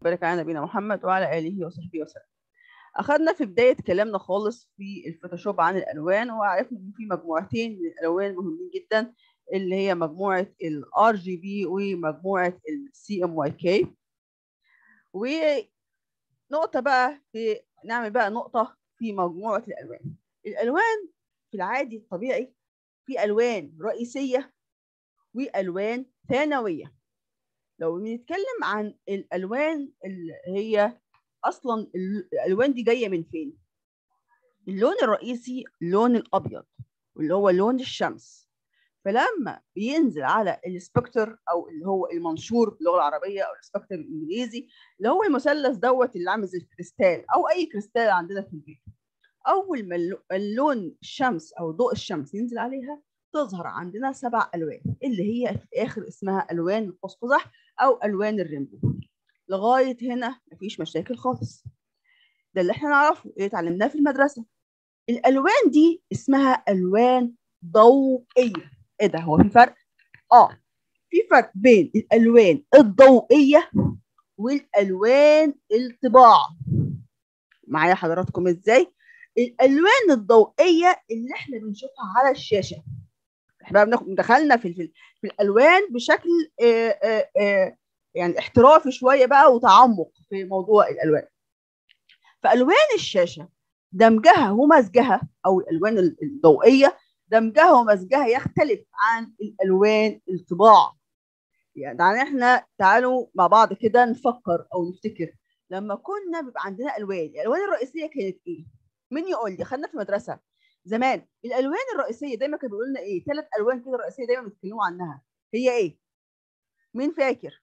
وبارك على نبينا محمد وعلى اله وصحبه وسلم اخذنا في بدايه كلامنا خالص في الفوتوشوب عن الالوان وعرفنا ان في مجموعتين من الالوان مهمين جدا اللي هي مجموعه الار جي بي ومجموعه السي ام واي كي ونقطه بقى في نعمل بقى نقطه في مجموعه الالوان الالوان في العادي الطبيعي في الوان رئيسيه والوان ثانويه لو بنتكلم عن الالوان اللي هي اصلا الالوان دي جايه من فين اللون الرئيسي اللون الابيض واللي هو لون الشمس فلما بينزل على السبكتر او اللي هو المنشور باللغه العربيه او السبكتر الانجليزي اللي هو المثلث دوت اللي عامل زي الكريستال او اي كريستال عندنا في البيت اول ما اللون الشمس او ضوء الشمس ينزل عليها تظهر عندنا سبع الوان اللي هي في الاخر اسمها الوان القوس قزح او الوان الرينبو لغايه هنا مفيش مشاكل خالص ده اللي احنا نعرفه اللي اتعلمناه في المدرسه الالوان دي اسمها الوان ضوئيه ايه ده هو في فرق اه في فرق بين الالوان الضوئيه والالوان الطباعه معايا حضراتكم ازاي الالوان الضوئيه اللي احنا بنشوفها على الشاشه احنا بقى دخلنا في في, في الالوان بشكل آآ آآ يعني احترافي شويه بقى وتعمق في موضوع الالوان فالوان الشاشه دمجها ومزجها او الالوان الضوئيه دمجها ومزجها يختلف عن الالوان الطباعه يعني احنا تعالوا مع بعض كده نفكر او نفتكر لما كنا بيبقى عندنا الوان الالوان الرئيسيه كانت ايه مين يقول لي خدنا في المدرسه زمان الالوان الرئيسيه دايما كانوا بيقولوا لنا ايه ثلاث الوان كده رئيسيه دايما بيتكلموا عنها هي ايه مين فاكر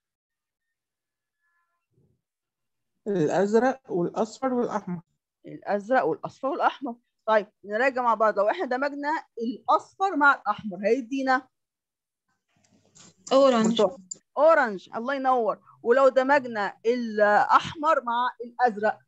الازرق والاصفر والاحمر الازرق والاصفر والاحمر طيب نراجع مع بعض لو احنا دمجنا الاصفر مع الاحمر هيدينا اورنج اورنج الله ينور ولو دمجنا الاحمر مع الازرق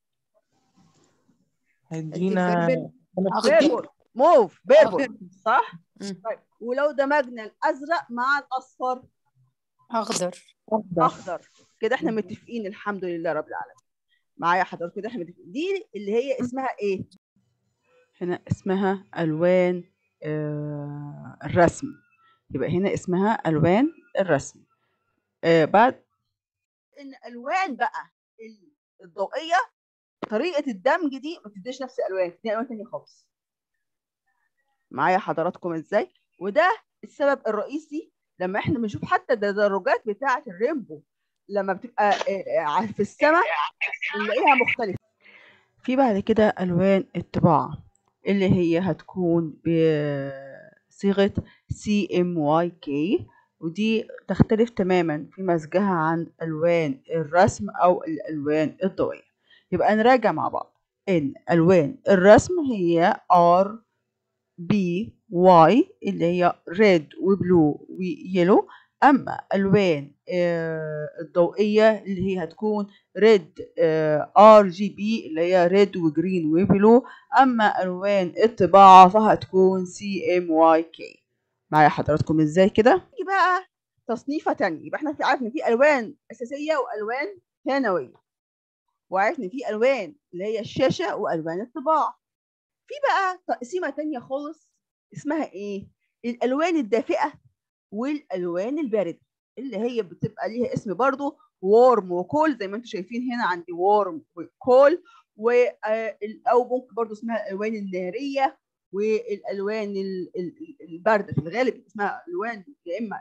هيدينا بيربل موف بيربل صح طيب ولو دمجنا الازرق مع الاصفر اخضر اخضر كده احنا متفقين الحمد لله رب العالمين معايا حضرتك كده احنا متفقين دي اللي هي اسمها ايه هنا اسمها الوان آه الرسم يبقى هنا اسمها الوان الرسم آه بعد ان الوان بقى الضوئيه طريقه الدمج دي ما بتديش نفس الالوان دي الوان ثانيه خالص معايا حضراتكم ازاي وده السبب الرئيسي لما احنا بنشوف حتى التدرجات بتاعه الرينبو لما بتبقى في السماء نلاقيها مختلفه في بعد كده الوان الطباعه اللي هي هتكون بصيغه سي ام واي كي ودي تختلف تماما في مزجها عن الوان الرسم او الالوان الضوئيه يبقى نراجع مع بعض ان الوان الرسم هي ار بي واي اللي هي ريد وبلو ويلو اما الوان الضوئيه اللي هي هتكون ريد ار جي بي اللي هي ريد وجرين وبلو اما الوان الطباعه فهتكون سي ام واي كي معايا حضراتكم ازاي كده نيجي بقى تصنيفه تانية يبقى احنا عارفين في الوان اساسيه والوان ثانويه وعرفنا في الوان اللي هي الشاشه والوان الطباعه في بقى تقسيمه تانية خالص اسمها ايه الالوان الدافئه والالوان البارده اللي هي بتبقى ليها اسم برضو وورم وكول زي ما انتم شايفين هنا عندي وورم وكول و او ممكن برضو اسمها الالوان الناريه والالوان البارده في الغالب اسمها الوان يا اما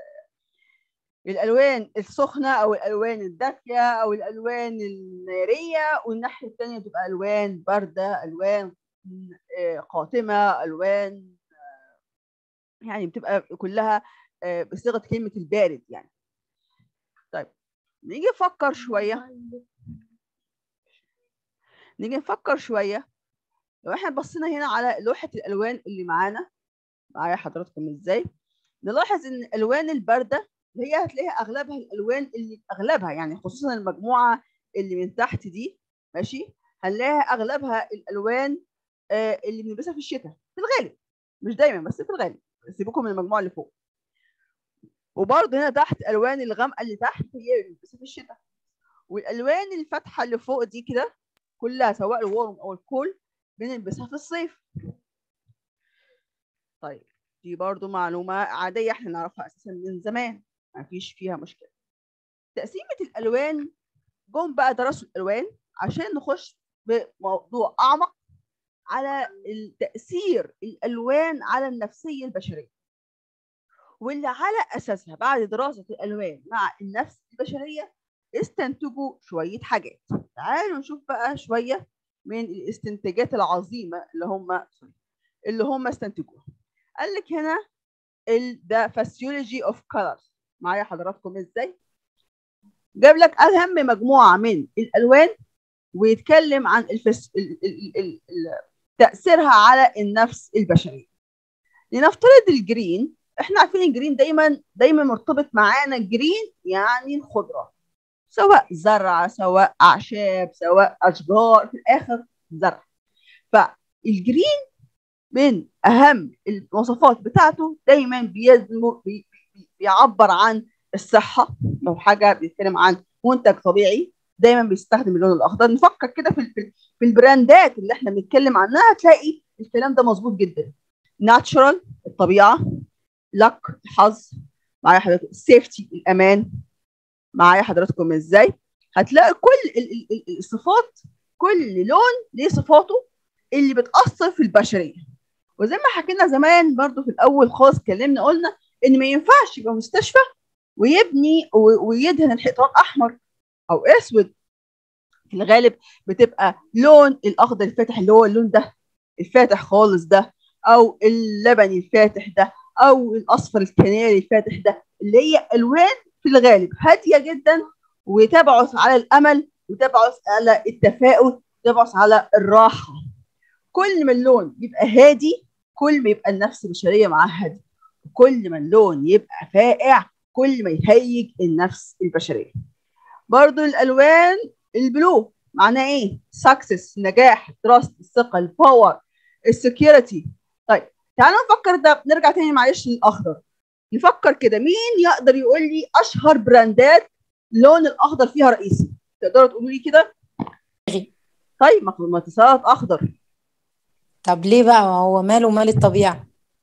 الالوان السخنه او الالوان الدافيه او الالوان الناريه والناحيه الثانيه تبقى الوان بارده الوان قاتمه الوان يعني بتبقى كلها بصيغه كلمه البارد يعني طيب نيجي نفكر شويه نيجي نفكر شويه لو احنا بصينا هنا على لوحه الالوان اللي معانا معايا حضراتكم ازاي نلاحظ ان الالوان البارده اللي هي هتلاقيها اغلبها الالوان اللي اغلبها يعني خصوصا المجموعه اللي من تحت دي ماشي هنلاقيها اغلبها الالوان آه اللي بنلبسها في الشتاء في الغالب مش دايما بس في الغالب سيبكم من المجموعه اللي فوق وبرضه هنا تحت الوان الغامقه اللي تحت هي اللي بنلبسها في الشتاء والالوان الفاتحه اللي فوق دي كده كلها سواء الورم او الكول بنلبسها في الصيف طيب دي برضو معلومه عاديه احنا نعرفها اساسا من زمان ما فيش فيها مشكله تقسيمه الالوان جم بقى درسوا الالوان عشان نخش بموضوع اعمق على تاثير الالوان على النفسيه البشريه واللي على اساسها بعد دراسه الالوان مع النفس البشريه استنتجوا شويه حاجات تعالوا نشوف بقى شويه من الاستنتاجات العظيمه اللي هم اللي هم استنتجوها قال لك هنا ذا فاسيولوجي اوف كولرز معايا حضراتكم ازاي جاب لك اهم مجموعه من الالوان ويتكلم عن الفس... ال... ال... ال... ال... تاثيرها على النفس البشريه لنفترض الجرين احنا عارفين الجرين دايما دايما مرتبط معانا الجرين يعني الخضره سواء زرع سواء اعشاب سواء اشجار في الاخر زرع فالجرين من اهم المواصفات بتاعته دايما بيزمو بي بيعبر عن الصحه لو حاجه بيتكلم عن منتج طبيعي دايما بيستخدم اللون الاخضر نفكر كده في في البراندات اللي احنا بنتكلم عنها هتلاقي الكلام ده مظبوط جدا ناتشورال الطبيعه لك الحظ معايا حضرتك سيفتي الامان معايا حضراتكم ازاي هتلاقي كل الصفات كل لون ليه صفاته اللي بتاثر في البشريه وزي ما حكينا زمان برضو في الاول خالص اتكلمنا قلنا ان ما ينفعش يبقى مستشفى ويبني ويدهن الحيطان احمر او اسود في الغالب بتبقى لون الاخضر الفاتح اللي هو اللون ده الفاتح خالص ده او اللبني الفاتح ده او الاصفر الكناري الفاتح ده اللي هي الوان في الغالب هاديه جدا وتبعث على الامل وتبعث على التفاؤل وتبعث على الراحه كل ما اللون يبقى هادي كل ما يبقى النفس البشريه معاه هادي كل ما اللون يبقى فائع كل ما يهيج النفس البشريه برضو الالوان البلو معناه ايه سكسس نجاح تراست الثقه الباور السكيورتي طيب تعالوا نفكر ده نرجع تاني معلش للاخضر نفكر كده مين يقدر يقول لي اشهر براندات اللون الاخضر فيها رئيسي تقدروا تقولوا لي كده طيب ما اتصالات اخضر طب ليه بقى هو ماله مال الطبيعه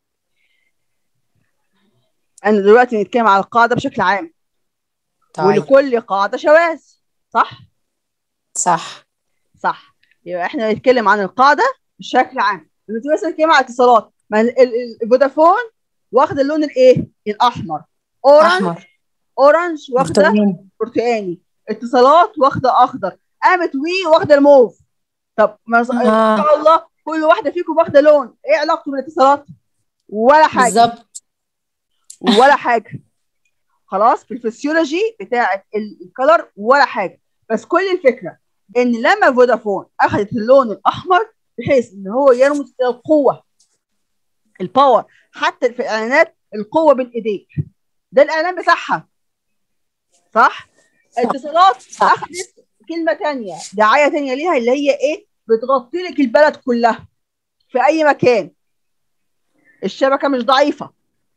انا دلوقتي نتكلم على القاعده بشكل عام طيب ولكل قاعده شواذ صح صح صح يبقى احنا بنتكلم عن القاعده بشكل عام دلوقتي مثلا نتكلم على اتصالات ما الفودافون واخده اللون الايه الاحمر اورنج احمر اورنج واخده برتقاني برتقاني اتصالات واخده اخضر قامت وي واخده الموف طب ما ان آه. شاء الله كل واحده فيكم واخده لون ايه علاقته بالاتصالات ولا حاجه بالظبط ولا حاجه خلاص في الفسيولوجي بتاعه الكلر ولا حاجه بس كل الفكره ان لما فودافون اخذت اللون الاحمر بحيث ان هو يرمز الى القوه الباور حتى في الاعلانات القوه بين ايديك ده الاعلان بتاعها صح اتصالات صح. اخذت كلمه تانية دعايه تانية ليها اللي هي ايه بتغطي لك البلد كلها في اي مكان الشبكه مش ضعيفه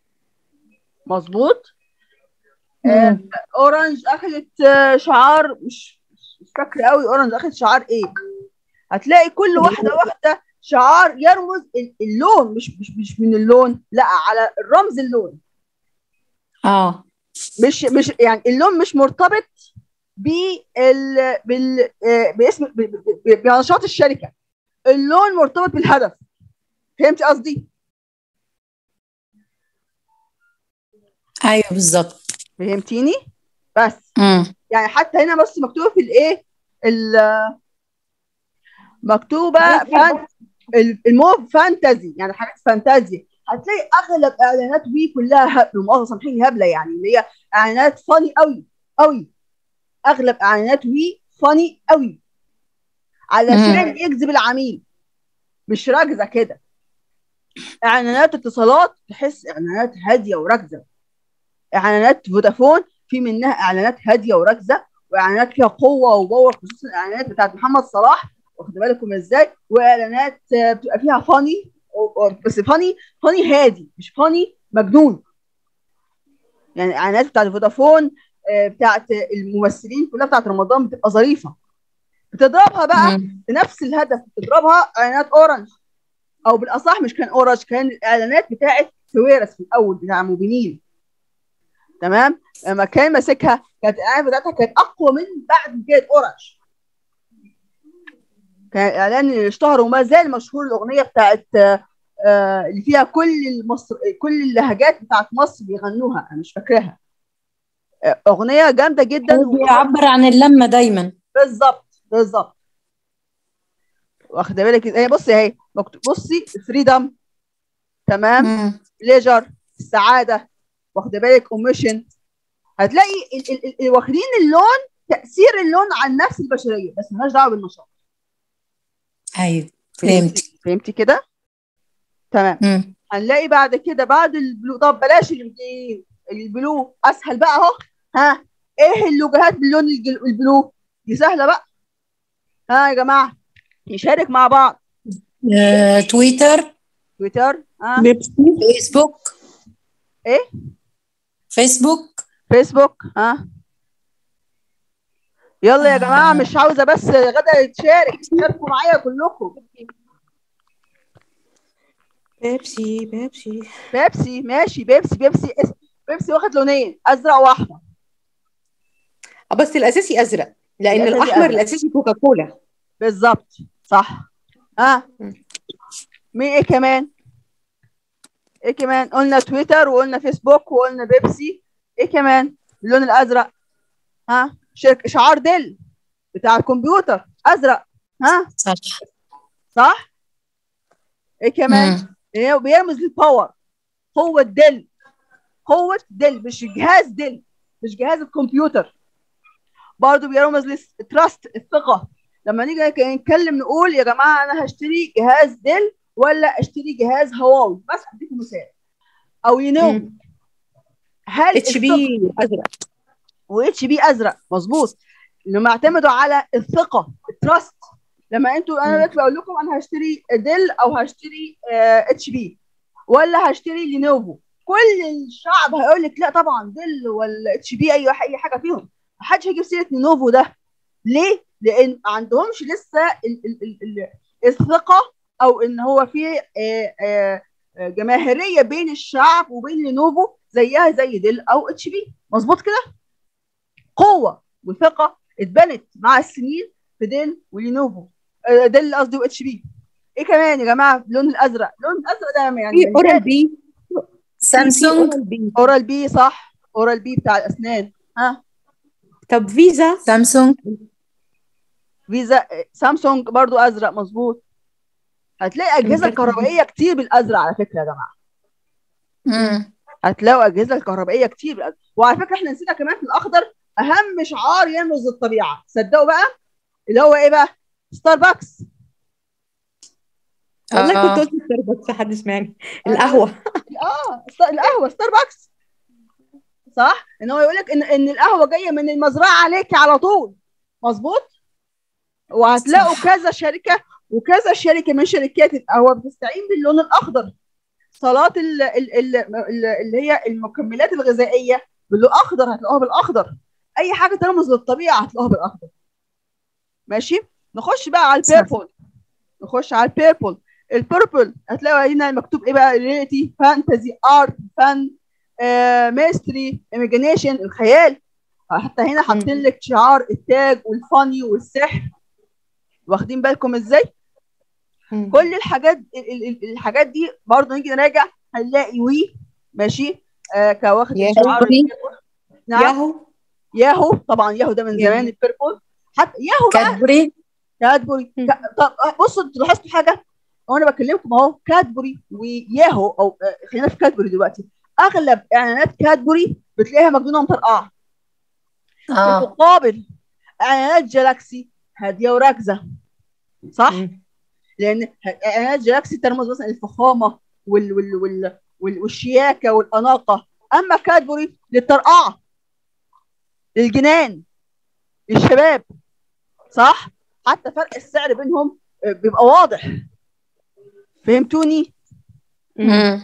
مظبوط آه، مم. اورنج اخذت آه، شعار مش مش فاكره قوي اورنج اخذت شعار ايه هتلاقي كل واحده واحده شعار يرمز ال- اللون مش مش مش من اللون لا على الرمز اللون اه مش مش يعني اللون مش مرتبط بال بال آه، باسم ب- ب- ب- بنشاط الشركه اللون مرتبط بالهدف فهمتي قصدي ايوه بالظبط فهمتيني بس مم. يعني حتى هنا بس مكتوبه في الايه ال- مكتوبه فان ال- الموف فانتازي يعني حاجات فانتازيا هتلاقي اغلب اعلانات وي كلها هبل ومؤاخذه سامحيني هبله يعني اللي هي اعلانات فاني قوي قوي اغلب اعلانات وي فاني قوي علشان يجذب العميل مش راكزه كده اعلانات اتصالات تحس اعلانات هاديه وراكزه اعلانات فودافون في منها اعلانات هاديه وراكزه واعلانات فيها قوه وباور خصوصا الاعلانات بتاعت محمد صلاح واخد بالكم ازاي واعلانات آه، بتبقى فيها فاني بس فاني فاني هادي مش فاني مجنون يعني الاعلانات بتاعت فودافون آه، بتاعت الممثلين كلها بتاعت رمضان بتبقى ظريفه بتضربها بقى مم. بنفس الهدف بتضربها اعلانات اورنج او بالاصح مش كان اورنج كان الاعلانات بتاعت سويرس في الاول بتاع موبينيل تمام لما كان ماسكها كانت الاعلانات بتاعتها كانت اقوى من بعد كده اورنج كان الاعلان اللي اشتهر وما زال مشهور الاغنيه بتاعت آه، آه، اللي فيها كل المصر كل اللهجات بتاعت مصر بيغنوها انا مش فاكراها آه، اغنيه جامده جدا هو بيعبر عن اللمة دايما بالظبط بالظبط واخده بالك هي بصي اهي مكتوب بصي فريدم تمام مم. بليجر السعاده واخده بالك اوميشن هتلاقي ال- ال- ال- واخدين اللون تاثير اللون على النفس البشريه بس مالهاش دعوه بالنشاط ايوه فهمت فهمتي كده تمام مم. هنلاقي بعد كده بعد البلو طب بلاش الجرين البلو اسهل بقى اهو ها ايه اللوجوهات باللون الجل- البلو دي سهله بقى ها يا جماعه نشارك مع بعض آه، تويتر تويتر ها بيبسي فيسبوك ايه فيسبوك فيسبوك ها يلا يا جماعه مش عاوزه بس غدا تشارك تشاركوا معايا كلكم بيبسي بيبسي بيبسي ماشي بيبسي بيبسي اس- بيبسي واخد لونين ازرق واحمر آه، بس الاساسي ازرق لان الأساسي الاحمر أزرق. الاساسي كوكاكولا بالظبط صح ها مين ايه كمان ايه كمان قلنا تويتر وقلنا فيسبوك وقلنا بيبسي ايه كمان اللون الازرق ها شرك شعار ديل بتاع الكمبيوتر ازرق ها صح صح ايه كمان مم. ايه بيرمز للباور قوة ديل قوة ديل مش جهاز ديل مش جهاز الكمبيوتر برضه بيرمز للتراست الثقة لما نيجي نتكلم نقول يا جماعة أنا هشتري جهاز ديل ولا أشتري جهاز هواوي بس أديكم مثال أو ينوم مم. هل اتش الثقة- بي ازرق واتش بي ازرق مظبوط انهم يعتمدوا على الثقه التراست لما انتوا انا مم. دلوقتي بقول لكم انا هشتري ديل او هشتري اتش بي ولا هشتري لينوفو كل الشعب هيقول لك لا طبعا ديل ولا اتش بي اي اي حاجه فيهم محدش هيجيب سيره لينوفو ده ليه؟ لان ما عندهمش لسه ال ال ال ال الثقه او ان هو في آه، آه، آه، جماهيريه بين الشعب وبين لينوفو زيها زي ديل او اتش بي مظبوط كده؟ قوه وثقه اتبنت مع السنين في ديل ولينوفو آه، ديل قصدي واتش بي ايه كمان يا جماعه اللون الازرق اللون الازرق ده يعني في اورال بي سامسونج اورال بي اورال بي صح اورال بي بتاع الاسنان ها طب فيزا سامسونج فيزا آه، سامسونج برضو ازرق مظبوط هتلاقي اجهزه أمريكا. كهربائيه كتير بالازرق على فكره يا جماعه مم. هتلاقوا اجهزه كهربائيه كتير بالازرق وعلى فكره احنا نسينا كمان في الاخضر اهم شعار يرمز للطبيعه صدقوا بقى اللي هو ايه بقى ستاربكس والله آه. كنت قلت ستاربكس حد سمعني القهوه اه ست- القهوه ستاربكس صح ان هو يقول لك ان ان القهوه جايه من المزرعه عليك على طول مظبوط وهتلاقوا كذا شركه وكذا شركه من شركات القهوه بتستعين باللون الاخضر صالات ال- ال- ال- ال- اللي هي المكملات الغذائيه باللون الاخضر هتلاقوها بالاخضر اي حاجه ترمز للطبيعه هتلاقوها بالاخضر ماشي نخش بقى على صح. البيربل نخش على البيربل البيربل هتلاقوا هنا مكتوب ايه بقى ريليتي فانتزي ارت فن ميستري ايميجينيشن الخيال حتى هنا حاطين لك شعار التاج والفاني والسحر واخدين بالكم ازاي مم. كل الحاجات ال- ال- ال- الحاجات دي برضه نيجي نراجع هنلاقي وي ماشي آه كواخد ياهو. شعار البيربل. نعم ياهو ياهو طبعا ياهو ده من ياهو. زمان البيربل حتى ياهو بقى كادبري كادبوري مم. كا- طب بصوا انتوا لاحظتوا حاجه وانا بكلمكم اهو كادبوري وياهو او آه، خلينا في كادبوري دلوقتي اغلب اعلانات كادبوري بتلاقيها مجنونه ومطرقعه في اه المقابل اعلانات جالاكسي هاديه وراكزه صح مم. لان ه- اعلانات جالاكسي ترمز مثلا الفخامه وال وال وال وال والشياكه والاناقه اما كادبوري للطرقعه للجنان للشباب صح حتى فرق السعر بينهم آه، بيبقى واضح فهمتوني مم.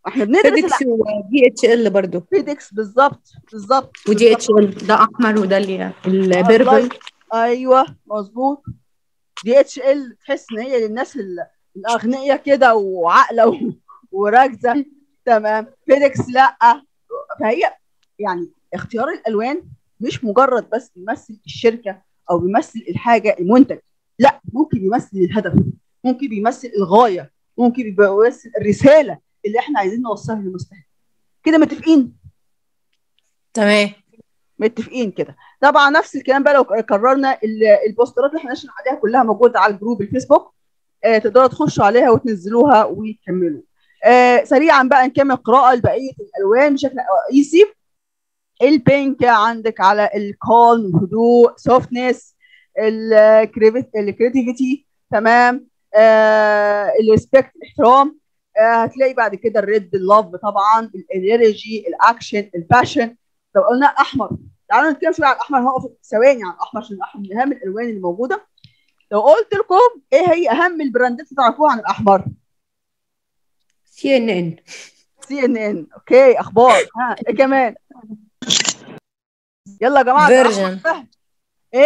احنا بندرس فيديكس ودي اتش ال برضه الفيديكس بالظبط بالظبط ودي اتش ال ده احمر وده اللي البيربل ايوه مظبوط دي اتش ال تحس ان هي للناس ال- الاغنياء كده وعاقله و- وراكزه تمام فيديكس لا فهي يعني اختيار الالوان مش مجرد بس بيمثل الشركه او بيمثل الحاجه المنتج لا ممكن بيمثل الهدف ممكن بيمثل الغايه ممكن بيمثل الرساله اللي احنا عايزين نوصلها للمستهلك كده متفقين تمام متفقين كده طبعا نفس الكلام بقى لو قررنا ال- البوسترات اللي احنا نشر عليها كلها موجوده على الجروب الفيسبوك آه تقدروا تخشوا عليها وتنزلوها وتكملوا آه سريعا بقى نكمل قراءه لبقيه الالوان بشكل رئيسي البينك عندك على الكالم هدوء سوفتنس الكريتيفيتي تمام آه الريسبكت الاحترام آه هتلاقي بعد كده الريد اللوف طبعا الانرجي الاكشن الباشن لو قلنا احمر تعالوا نتكلم شويه على الاحمر هقف ثواني على الاحمر عشان الاحمر من اهم الالوان اللي موجوده لو قلت لكم ايه هي اهم البراندات اللي تعرفوها عن الاحمر سي ان ان سي ان ان اوكي اخبار ها ايه كمان يلا يا جماعه ده فيرجن أحمر سهل. ايه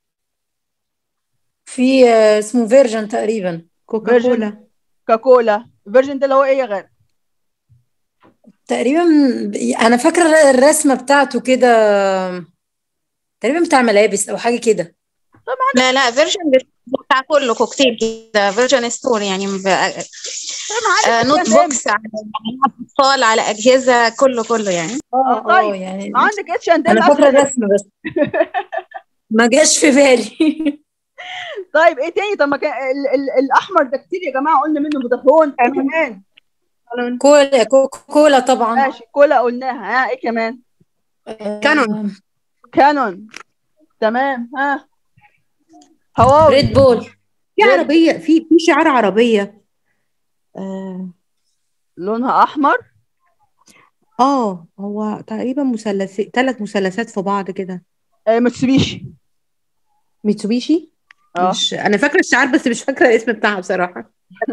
في آه، اسمه فيرجن تقريبا كوكا كولا كاكولا فيرجن ده اللي هو ايه يا غير تقريبا انا فاكره الرسمه بتاعته كده تقريبا بتاع ملابس او حاجه كده لا لا فيرجن بتاع كله كوكتيل كده فيرجن ستور يعني ب- آه، نوت بوكس على على اطفال على اجهزه كله كله يعني آه، اه طيب. يعني عندك اتش اند انا فاكره الرسمه بس ما جاش في بالي طيب ايه تاني طب ما كان ال- ال- الاحمر ده كتير يا جماعه قلنا منه فودافون ايه كمان كولا كوكا كولا طبعا ماشي كولا قلناها ها ايه كمان كانون. كانون تمام ها هواوي ريد بول في عربيه في في شعار عربيه اه لونها احمر آه، هو تقريبا مثلث ثلاث مثلثات في بعض كده آه متسوبيشي ميتسوبيشي اه مش انا فاكره الشعار بس مش فاكره الاسم بتاعها بصراحه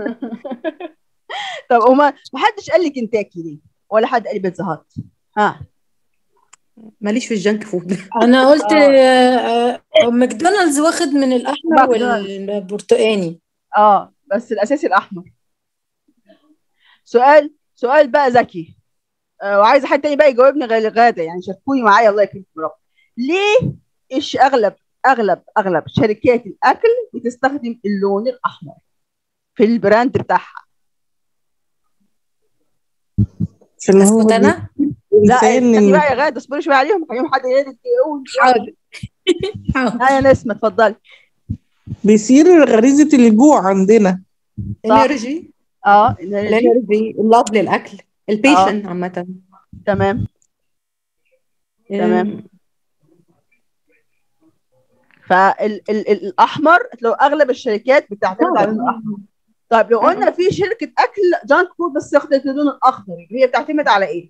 طب هما ما حدش قال لي كنتاكي ليه ولا حد قال لي بيتزا هات ها ماليش في الجنك فود انا قلت آه. آه، آه، ماكدونالدز واخد من الاحمر ماكدونالدز. والبرتقاني اه بس الاساسي الاحمر سؤال سؤال بقى ذكي آه وعايزه حد تاني بقى يجاوبني غير غاده يعني شاركوني معايا الله يكرمكم يا رب ليه ايش اغلب اغلب اغلب شركات الاكل بتستخدم اللون الاحمر في البراند بتاعها عشان هو اسكت انا لا بيسألني استني إن- بقى يا غاده اصبري شويه عليهم هيوم حد يقول يقول حاضر حاضر. ها يا نسمه اتفضلي بيصير غريزة الجوع عندنا انرجي اه إنرجي. الانرجي اللوف للاكل البيشن عامه تمام تمام. فالاحمر لو اغلب الشركات بتعتمد على اللون الاحمر طيب لو قلنا في شركه اكل جانك فود بس اخذت اللون الاخضر هي بتعتمد على ايه؟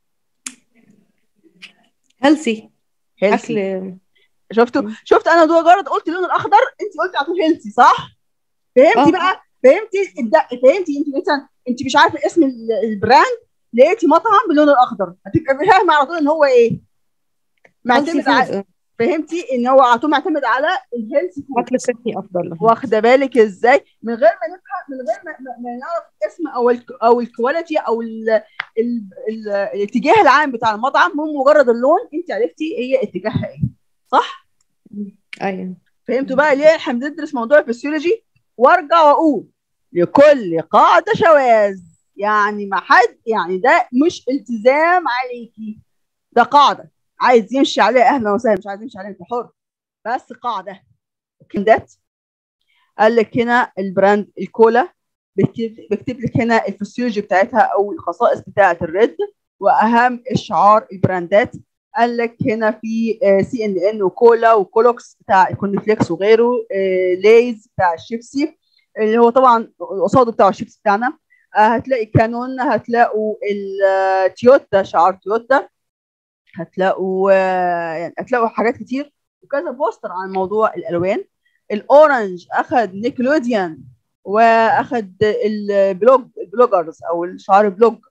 هيلثي هيلثي اكل شفتوا شفت انا مجرد قلت اللون الاخضر انت قلت على طول هيلثي صح؟ فهمتي آه. بقى فهمتي الدق فهمتي انت مثلا انت مش عارفه اسم ال- البراند لقيتي مطعم باللون الاخضر هتبقى فاهمه على طول ان هو ايه؟ معتمد على فهمتي ان هو على طول معتمد على الهيلثي فود اكل صحي افضل واخده بالك ازاي من غير ما نفهم من غير ما, ما- ما نعرف اسم او ال او الكواليتي او ال ال ال الاتجاه العام بتاع المطعم من مجرد اللون انت عرفتي هي اتجاهها ايه صح ايوه فهمتوا بقى ليه احنا بندرس موضوع الفسيولوجي وارجع واقول لكل قاعده شواذ يعني ما حد يعني ده مش التزام عليكي ده قاعده عايز يمشي عليها اهلا وسهلا مش عايز يمشي عليها انت حر بس قاعده اوكي ده قال لك هنا البراند الكولا بكتب, بكتب لك هنا الفسيولوجي بتاعتها او الخصائص بتاعه الريد واهم الشعار البراندات قال لك هنا في سي ان ان وكولا وكولوكس بتاع الكورن فليكس وغيره آه، ليز بتاع الشيبسي اللي هو طبعا قصاده بتاع الشيبسي بتاعنا آه، هتلاقي كانون هتلاقوا التويوتا شعار تويوتا هتلاقوا آه، يعني هتلاقوا حاجات كتير وكذا بوستر عن موضوع الالوان الاورنج اخذ نيكلوديان واخذ البلوج البلوجرز او الشعار بلوج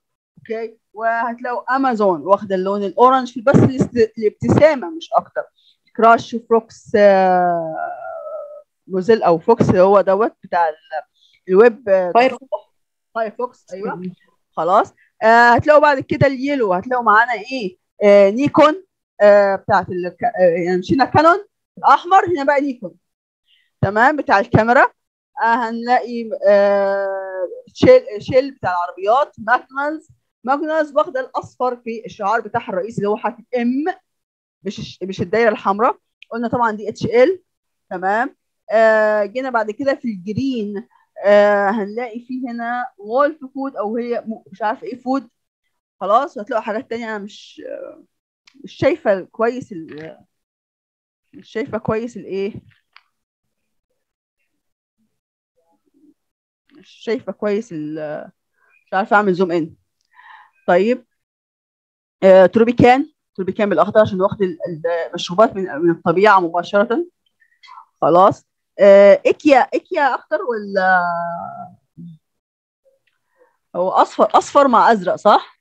اوكي وهتلاقوا امازون واخده اللون الاورنج في بس الاست- الابتسامه مش اكتر كراش فروكس آه، موزيل او فوكس هو دوت بتاع ال- الويب آه، فاير فايرفوكس ايوه خلاص آه هتلاقوا بعد كده اليلو هتلاقوا معانا ايه آه نيكون آه بتاعت ال آه يعني مشينا كانون الاحمر هنا بقى نيكون تمام بتاع الكاميرا آه هنلاقي آه شيل شيل بتاع العربيات ماكنز ماكنز واخده الاصفر في الشعار بتاعها الرئيسي اللي هو حرف ام مش الش- مش الدايره الحمراء قلنا طبعا دي اتش ال تمام آه جينا بعد كده في الجرين آه هنلاقي فيه هنا وولف فود او هي م- مش عارفه ايه فود خلاص وهتلاقوا حاجات تانية انا مش آه، مش شايفه كويس ال- مش شايفه كويس الايه مش شايفه كويس ال- مش عارفه اعمل زوم ان طيب آه تروبيكان تروبيكان بالاخضر عشان واخد ال- المشروبات من من الطبيعه مباشره خلاص آه اكيا اكيا اخضر ولا هو اصفر اصفر مع ازرق صح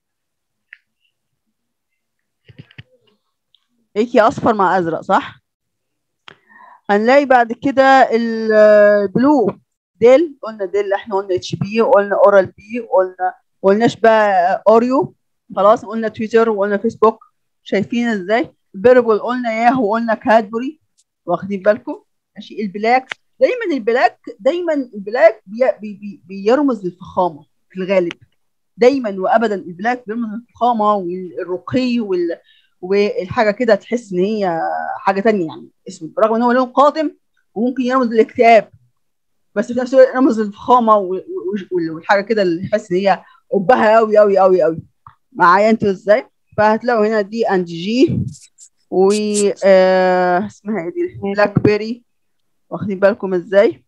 اكيا اصفر مع ازرق صح هنلاقي بعد كده البلو ديل قلنا ديل احنا قلنا اتش بي وقلنا اورال بي وقلنا قلناش بقى اوريو خلاص قلنا تويتر وقلنا فيسبوك شايفين ازاي بيربل قلنا ياهو وقلنا كادبوري واخدين بالكم ماشي البلاك دايما البلاك دايما البلاك بي بي بي بيرمز للفخامه في الغالب دايما وابدا البلاك بيرمز للفخامه والرقي وال والحاجه كده تحس ان هي حاجه تانية يعني اسود برغم ان هو لون قاتم وممكن يرمز للاكتئاب بس في نفس الوقت يرمز للفخامه و- و- والحاجه كده اللي تحس ان هي قبها قوي قوي قوي قوي معايا انتوا ازاي فهتلاقوا هنا دي اند جي و آه اسمها ايه دي بلاك بيري واخدين بالكم ازاي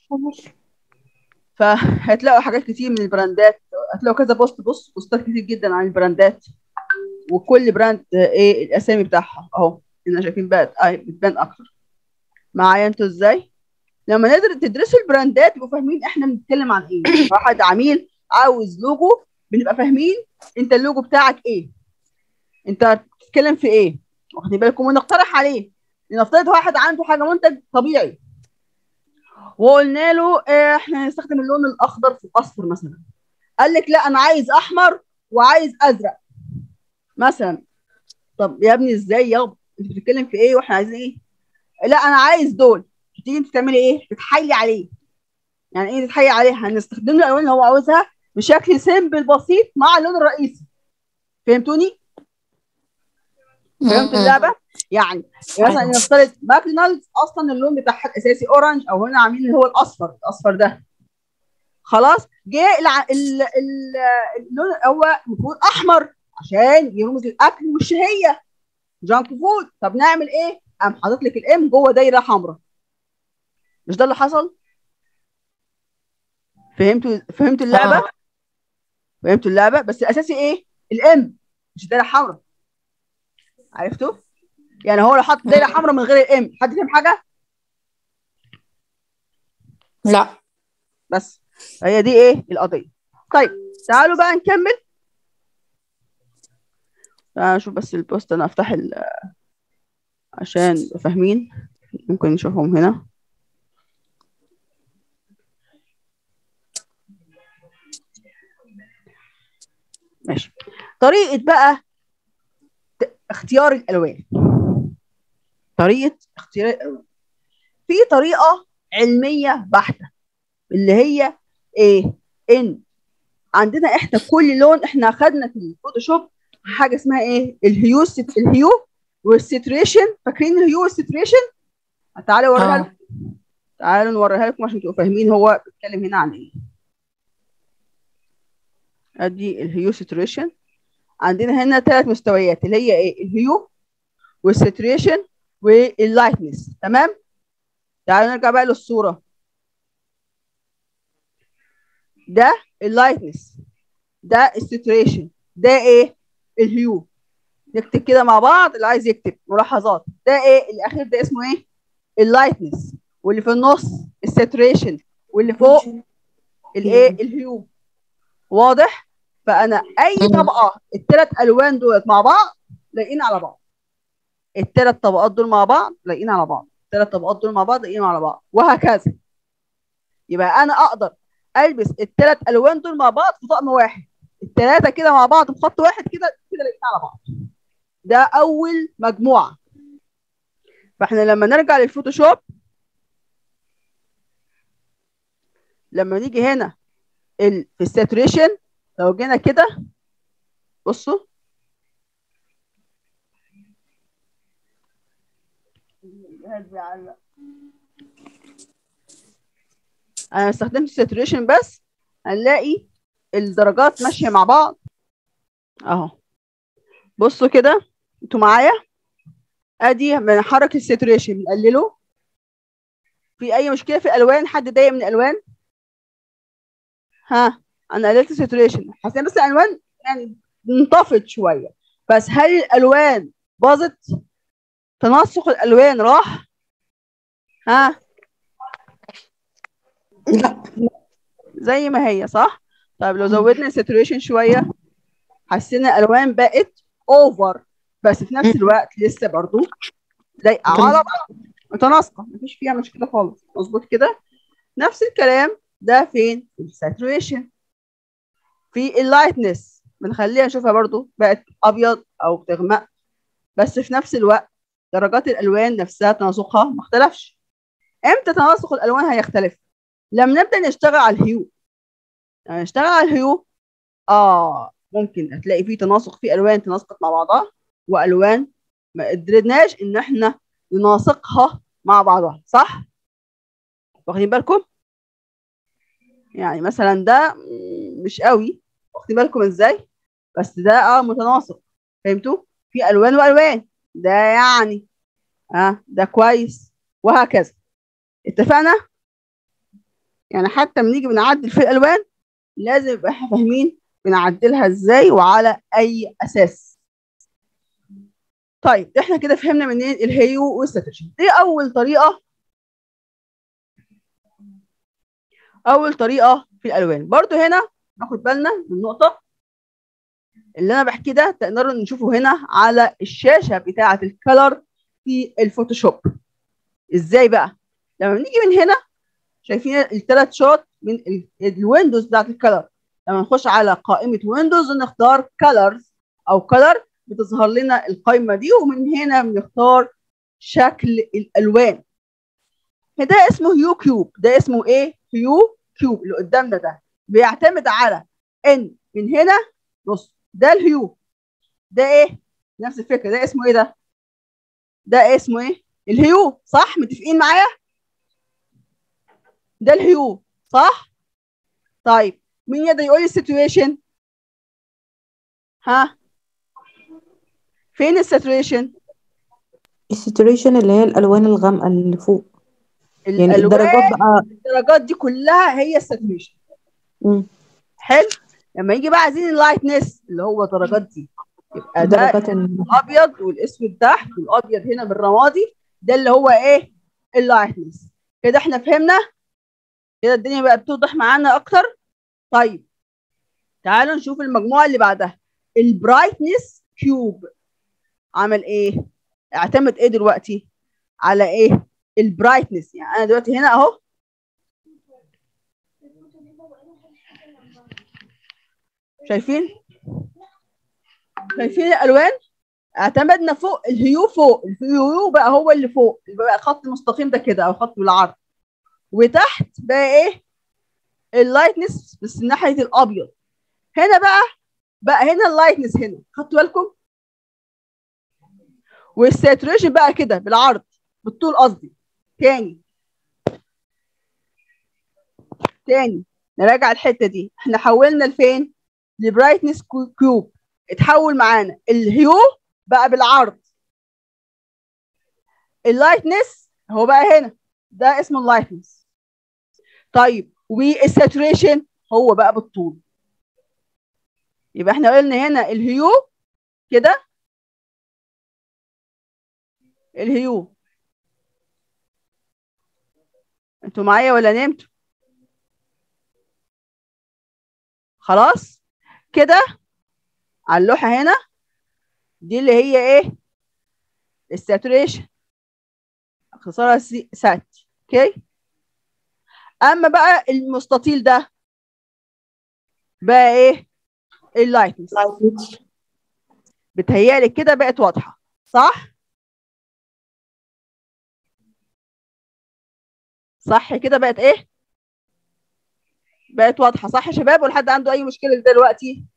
فهتلاقوا حاجات كتير من البراندات هتلاقوا كذا بوست بص بوستات كتير جدا عن البراندات وكل براند آه، ايه الاسامي بتاعها اهو احنا شايفين بقى آه، بتبان اكتر معايا انتوا ازاي لما نقدر تدرسوا البراندات يبقوا فاهمين احنا بنتكلم عن ايه واحد عميل عاوز لوجو بنبقى فاهمين انت اللوجو بتاعك ايه انت بتتكلم في ايه واخدين بالكم ونقترح عليه لنفترض واحد عنده حاجه منتج طبيعي وقلنا له اه احنا هنستخدم اللون الاخضر في الاصفر مثلا قال لك لا انا عايز احمر وعايز ازرق مثلا طب يا ابني ازاي يابا انت بتتكلم في ايه واحنا عايزين ايه لا انا عايز دول تيجي انت تعملي ايه تتحايلي عليه يعني ايه تتحايلي عليه هنستخدم له الالوان اللي هو عاوزها بشكل سيمبل بسيط مع اللون الرئيسي فهمتوني فهمت اللعبه يعني مثلا نفترض ماكدونالدز اصلا اللون بتاعها الاساسي اورنج او هنا عاملين اللي هو الاصفر الاصفر ده خلاص جه الع... ال... ال... اللون هو المفروض احمر عشان يرمز للاكل والشهيه جانك فود طب نعمل ايه قام حاطط لك الام جوه دايره حمراء مش ده اللي حصل فهمتوا فهمتوا اللعبه آه. فهمتوا اللعبه بس الاساسي ايه الام مش دايره حمراء عرفتوا يعني هو لو حط دايره حمراء من غير الام حد فاهم حاجه لا بس هي دي ايه القضيه طيب تعالوا بقى نكمل تعالوا نشوف بس البوست انا افتح ال عشان نبقى فاهمين ممكن نشوفهم هنا ماشي طريقة بقى ت- اختيار الألوان طريقة اختيار الألوان في طريقة علمية بحتة اللي هي ايه ان عندنا احنا كل لون احنا اخدنا في الفوتوشوب حاجه اسمها ايه الهيو الست- الهيو والسيتريشن فاكرين الهيو والسيتريشن تعالوا اوريها آه. لكم تعالوا نوريها لكم عشان تبقوا فاهمين هو بيتكلم هنا عن ايه ادي الهيو سيتريشن عندنا هنا ثلاث مستويات اللي هي ايه الهيو والسيتريشن واللايتنس تمام تعالوا نرجع بقى للصوره ده اللايتنس ده السيتريشن ده ايه الهيو نكتب كده مع بعض اللي عايز يكتب ملاحظات ده ايه الاخير ده اسمه ايه اللايتنس واللي في النص الساتوريشن واللي فوق الايه الهيو واضح فانا اي مم. طبقه الثلاث الوان دولت مع بعض لاقيين على بعض الثلاث طبقات دول مع بعض لاقيين على بعض الثلاث طبقات دول مع بعض لاقيين على بعض وهكذا يبقى انا اقدر البس الثلاث الوان دول مع بعض في طقم واحد الثلاثه كده مع بعض في خط واحد كده كده لاقيين على بعض ده اول مجموعه فاحنا لما نرجع للفوتوشوب لما نيجي هنا ال... في الساتوريشن لو جينا كده بصوا الجهاز بيعلق. انا استخدمت الساتوريشن بس هنلاقي الدرجات ماشيه مع بعض اهو بصوا كده انتوا معايا ادي بنحرك الساتوريشن بنقلله في اي مشكله في الالوان حد ضايق من الالوان ها انا قللت الساتوريشن حسيت بس الالوان يعني انطفت شويه بس هل الالوان باظت تناسق الالوان راح ها لا زي ما هي صح طيب لو زودنا الساتوريشن شويه حسينا الالوان بقت اوفر بس في نفس الوقت لسه برضو لايقه على بعض متناسقه مفيش فيها مشكله خالص مظبوط كده نفس الكلام ده فين في الساتوريشن في اللايتنس بنخليها نشوفها برضو بقت ابيض او بتغمق بس في نفس الوقت درجات الالوان نفسها تناسقها ما اختلفش امتى تناسق الالوان هيختلف لما نبدا نشتغل على الهيو لما نشتغل على الهيو اه ممكن هتلاقي فيه تناسق في الوان تناسقت مع بعضها والوان ما قدرناش ان احنا نناسقها مع بعضها صح واخدين بالكم يعني مثلا ده مم، مش قوي واخدين بالكم ازاي بس ده اه متناسق فهمتوا في الوان والوان ده يعني اه ده كويس وهكذا اتفقنا يعني حتى لما نيجي بنعدل في الالوان لازم يبقى احنا فاهمين بنعدلها ازاي وعلى اي اساس طيب احنا كده فهمنا منين الهيو والساتوريشن دي اول طريقه اول طريقه في الالوان برضو هنا ناخد بالنا من نقطه اللي انا بحكي ده تقدروا نشوفه هنا على الشاشه بتاعه الكلر في الفوتوشوب ازاي بقى لما بنيجي من هنا شايفين الثلاث شوت من ال- الويندوز بتاعت الكلر لما نخش على قائمه ويندوز ونختار كلرز او كلر بتظهر لنا القائمه دي ومن هنا بنختار شكل الالوان ده اسمه هيو كيوب ده اسمه ايه هيو كيوب اللي قدامنا ده بيعتمد على ان من هنا بص ده الهيو ده ايه نفس الفكره ده اسمه ايه ده ده اسمه ايه الهيو صح متفقين معايا ده الهيو صح طيب مين يقدر يقول لي السيتويشن ها فين الساتوريشن الساتوريشن اللي هي الالوان الغامقه اللي فوق يعني الدرجات الالوان بقى الدرجات دي كلها هي الساتوريشن مم. حلو لما يجي بقى عايزين اللايتنس اللي هو الدرجات دي يبقى ده درجات ال- الابيض والاسود تحت والابيض هنا بالرمادي ده اللي هو ايه اللايتنس كده احنا فهمنا كده الدنيا بقى بتوضح معانا اكتر طيب تعالوا نشوف المجموعه اللي بعدها البرايتنس كيوب عمل ايه اعتمد ايه دلوقتي على ايه البرايتنس يعني انا دلوقتي هنا اهو شايفين شايفين الالوان اعتمدنا فوق الهيو فوق الهيو بقى هو اللي فوق بقى خط مستقيم ده كده او خط بالعرض وتحت بقى ايه اللايتنس بس ناحيه الابيض هنا بقى بقى هنا اللايتنس هنا خدتوا بالكم والساتوريشن بقى كده بالعرض بالطول قصدي تاني تاني نراجع الحته دي احنا حولنا لفين لبرايتنس كيوب اتحول معانا الهيو بقى بالعرض اللايتنس هو بقى هنا ده اسمه اللايتنس طيب والساتوريشن هو بقى بالطول يبقى احنا قلنا هنا الهيو كده الهيو انتوا معايا ولا نمتوا خلاص كده على اللوحه هنا دي اللي هي ايه الساتوريشن اختصارها سي- سات اوكي اما بقى المستطيل ده بقى ايه اللايتنس بتهيألي كده بقت واضحه صح صح كده بقت ايه بقت واضحه صح يا شباب ولا حد عنده اي مشكله دلوقتي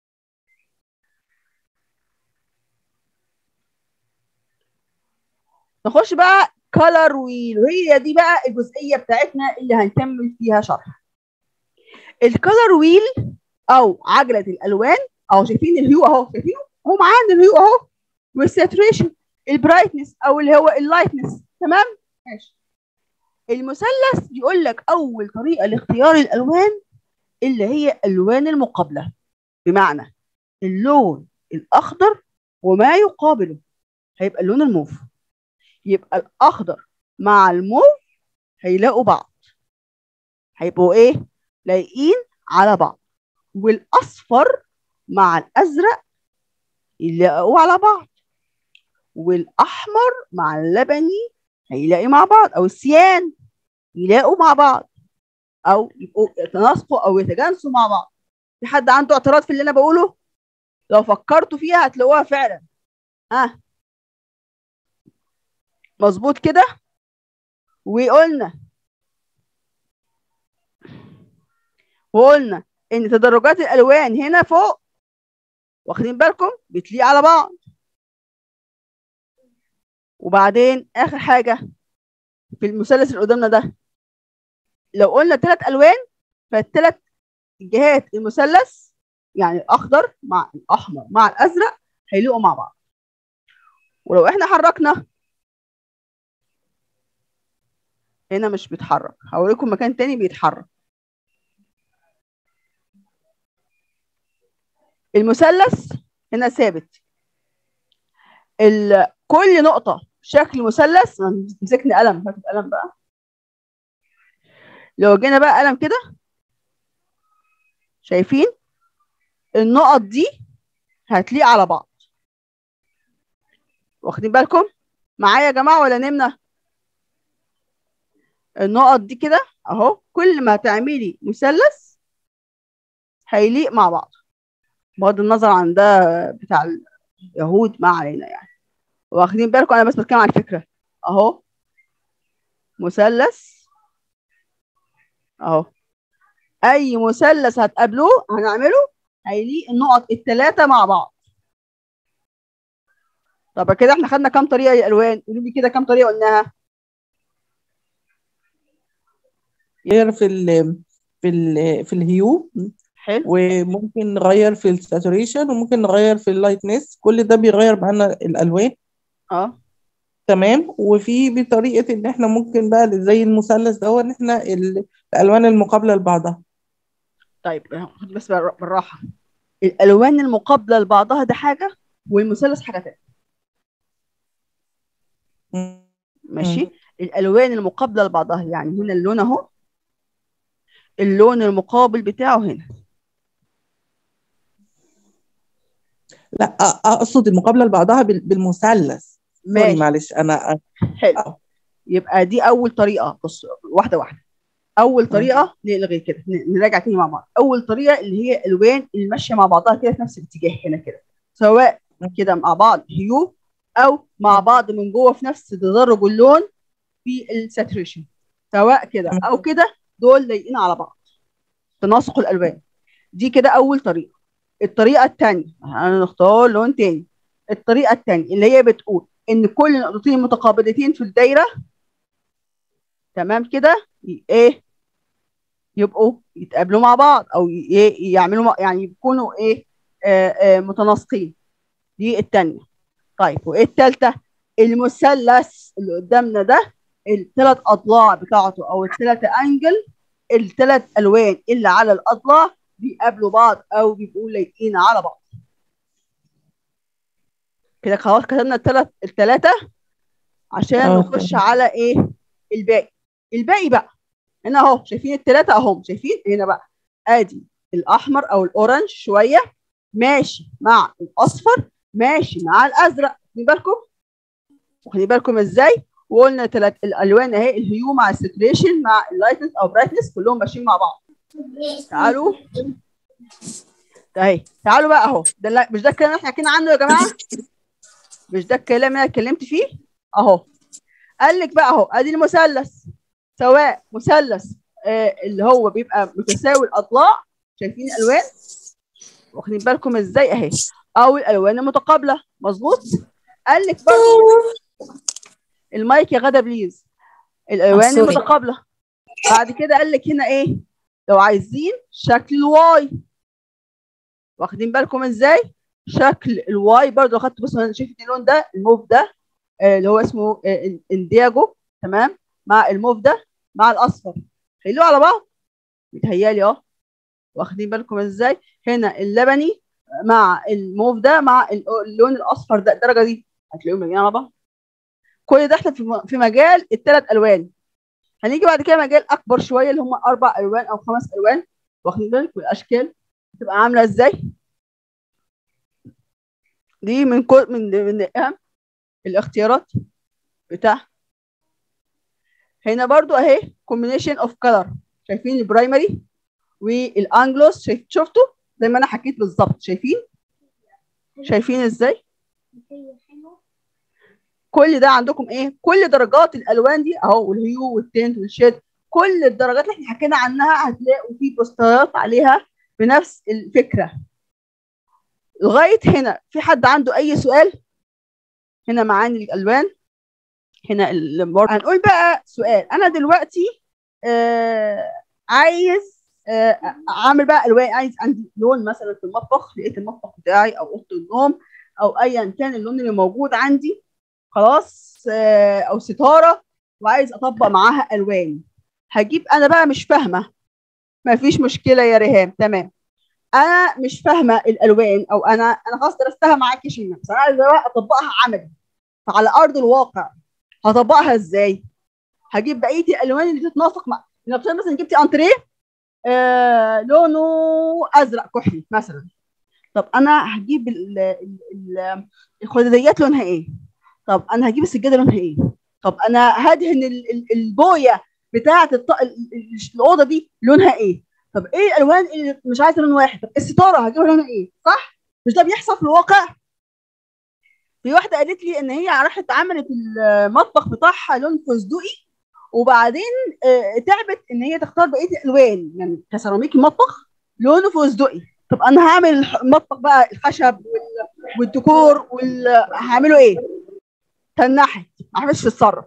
نخش بقى كولر ويل وهي دي بقى الجزئيه بتاعتنا اللي هنكمل فيها شرح الكولر ويل او عجله الالوان اهو شايفين الهيو اهو شايفينه هو معانا الهيو اهو والساتوريشن البرايتنس او اللي هو اللايتنس تمام ماشي المثلث يقول لك اول طريقه لاختيار الالوان اللي هي الوان المقابله بمعنى اللون الاخضر وما يقابله هيبقى اللون الموف يبقى الاخضر مع الموف هيلاقوا بعض هيبقوا ايه لايقين على بعض والاصفر مع الازرق يلاقوا على بعض والاحمر مع اللبني هيلاقي مع بعض او السيان يلاقوا مع بعض او يبقوا يتناسقوا او يتجانسوا مع بعض في حد عنده اعتراض في اللي انا بقوله لو فكرتوا فيها هتلاقوها فعلا ها آه. مظبوط كده وقلنا وقلنا ان تدرجات الالوان هنا فوق واخدين بالكم بتليق على بعض وبعدين اخر حاجه في المثلث اللي قدامنا ده لو قلنا ثلاث الوان فالثلاث جهات المثلث يعني الاخضر مع الاحمر مع الازرق هيليقوا مع بعض ولو احنا حركنا هنا مش بيتحرك هوريكم مكان تاني بيتحرك المثلث هنا ثابت ال... كل نقطة شكل مثلث مسكني قلم هات قلم بقى لو جينا بقى قلم كده شايفين النقط دي هتليق على بعض واخدين بالكم معايا يا جماعة ولا نمنا النقط دي كده اهو كل ما تعملي مثلث هيليق مع بعض بغض النظر عن ده بتاع اليهود ما علينا يعني واخدين بالكم انا بس بتكلم عن الفكره اهو مثلث اهو اي مثلث هتقابلوه هنعمله هيليق النقط الثلاثه مع بعض طب كده احنا خدنا كام طريقه للالوان قولوا لي كده كام طريقه قلناها غير في ال في ال في الهيو حلو وممكن نغير في الساتوريشن وممكن نغير في اللايتنس كل ده بيغير معانا الالوان اه تمام وفي بطريقه ان احنا ممكن بقى زي المثلث ده ان احنا ال- الالوان المقابله لبعضها طيب خد بس بالر- بالراحه الالوان المقابله لبعضها ده حاجه والمثلث حاجه تانية ماشي الالوان المقابله لبعضها يعني هنا اللون اهو اللون المقابل بتاعه هنا لا أ- اقصد المقابله لبعضها بال- بالمثلث سوري ماشي معلش انا حلو آه. يبقى دي اول طريقه بص واحده واحده اول طريقه نلغي كده ن- نراجع تاني مع بعض اول طريقه اللي هي الوان اللي ماشيه مع بعضها كده في نفس الاتجاه هنا كده سواء كده مع بعض هيو او مع بعض من جوه في نفس تدرج اللون في الساتوريشن سواء كده او كده دول لايقين على بعض تناسق الالوان دي كده اول طريقه الطريقه الثانيه هنختار لون تاني الطريقه الثانيه اللي هي بتقول ان كل نقطتين متقابلتين في الدايره تمام كده ي- ايه يبقوا يتقابلوا مع بعض او ي- ايه يعملوا مع- يعني يكونوا ايه آه آه متناسقين دي الثانيه طيب وايه الثالثه المثلث اللي قدامنا ده الثلاث اضلاع بتاعته او الثلاثه انجل الثلاث الوان اللي على الاضلاع بيقابلوا بعض او بيبقوا لايقين على بعض كده خلاص كتبنا الثلاث الثلاثه عشان آه، نخش تمام. على ايه الباقي الباقي بقى هنا اهو شايفين الثلاثه اهم شايفين هنا بقى ادي الاحمر او الاورنج شويه ماشي مع الاصفر ماشي مع الازرق خدي بالكم واخدين بالكم ازاي وقلنا ثلاث الالوان اهي الهيو مع الساتوريشن مع اللايتنس او برايتنس كلهم ماشيين مع بعض تعالوا اهي تعالوا بقى اهو ده لا- مش ده الكلام اللي احنا حكينا عنه يا جماعه مش ده الكلام اللي انا اتكلمت فيه اهو قال لك بقى اهو ادي المثلث سواء مثلث آه اللي هو بيبقى متساوي الاضلاع شايفين الالوان واخدين بالكم ازاي اهي او الالوان المتقابله مظبوط قال لك برضه المايك يا غدا بليز الالوان سوري. المتقابله بعد كده قال لك هنا ايه لو عايزين شكل الواي واخدين بالكم ازاي شكل الواي برضو اخدت بصوا انا شايف اللون ده الموف ده آه، اللي هو اسمه آه، إن- اندياجو تمام مع الموف ده مع الاصفر خلوه على بعض متهيالي اه واخدين بالكم ازاي هنا اللبني مع الموف ده مع ال- اللون الاصفر ده الدرجه دي هتلاقيهم راجعين على بعض كل ده احنا في م- في مجال الثلاث الوان هنيجي بعد كده مجال اكبر شويه اللي هم اربع الوان او خمس الوان واخدين بالكم الاشكال بتبقى عامله ازاي دي من كل من من اهم الاختيارات بتاع هنا برضو اهي combination of color شايفين البرايمري والانجلوس شايف شفتوا زي ما انا حكيت بالظبط شايفين شايفين ازاي كل ده عندكم ايه كل درجات الالوان دي اهو والهيو والتنت والشيد كل الدرجات اللي احنا حكينا عنها هتلاقوا في بوسترات عليها بنفس الفكره لغايه هنا في حد عنده اي سؤال هنا معاني الالوان هنا البورد هنقول بقى سؤال انا دلوقتي آه عايز آه اعمل بقى الوان عايز عندي لون مثلا في المطبخ لقيت المطبخ بتاعي او اوضه النوم او ايا كان اللون اللي موجود عندي خلاص آه او ستاره وعايز اطبق معاها الوان هجيب انا بقى مش فاهمه ما فيش مشكله يا ريهام تمام انا مش فاهمه الالوان او انا انا خلاص درستها معاكي شيماء بس انا عايزه بقى اطبقها عملي فعلى ارض الواقع هطبقها ازاي هجيب بقيه الالوان اللي تتناسق مع نفترض مثلا جبتي انتريه آه لونه ازرق كحلي مثلا طب انا هجيب ال- ال- ال- الخداديات لونها ايه طب انا هجيب السجاده لونها ايه طب انا هدهن ال- ال- البويه بتاعه الط... ال- ال- الاوضه دي لونها ايه طب ايه الالوان اللي مش عايزه لون واحد طب الستاره هجيبها لونها ايه صح مش ده بيحصل في الواقع في واحده قالت لي ان هي راحت عملت المطبخ بتاعها لون فستقي وبعدين آه، تعبت ان هي تختار بقيه الالوان يعني كسيراميك المطبخ لونه فستقي طب انا هعمل الح- المطبخ بقى الخشب وال- والديكور وال... هعمله ايه تنحت ما عرفتش تتصرف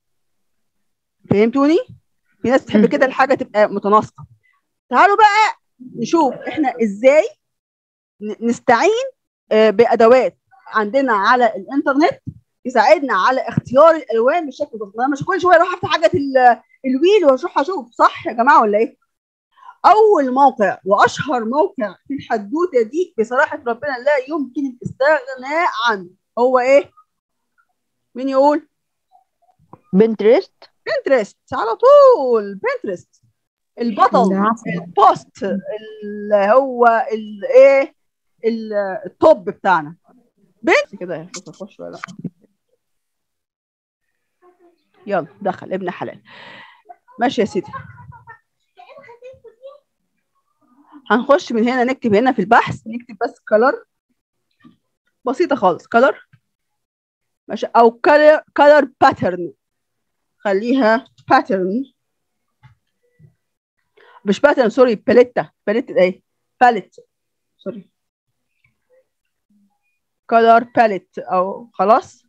فهمتوني في ناس تحب كده الحاجه تبقى متناسقه تعالوا بقى نشوف احنا ازاي ن- نستعين آه، بادوات عندنا على الانترنت يساعدنا على اختيار الالوان بالشكل ده أنا مش كل شويه اروح افتح حاجه ال- الويل واروح اشوف صح يا جماعه ولا ايه اول موقع واشهر موقع في الحدوته دي بصراحه ربنا لا يمكن الاستغناء عنه هو ايه مين يقول بنترست بنترست على طول بنترست البطل العفو. البوست اللي هو الايه التوب بتاعنا بنت كده شوف اخش ولا لا يلا دخل ابن حلال ماشي يا سيدي هنخش من هنا نكتب هنا في البحث نكتب بس كلر بسيطة خالص كلر ماشي او كلر كلر باترن خليها باترن مش باترن سوري باليتا باليتا ايه باليت سوري كلر باليت او خلاص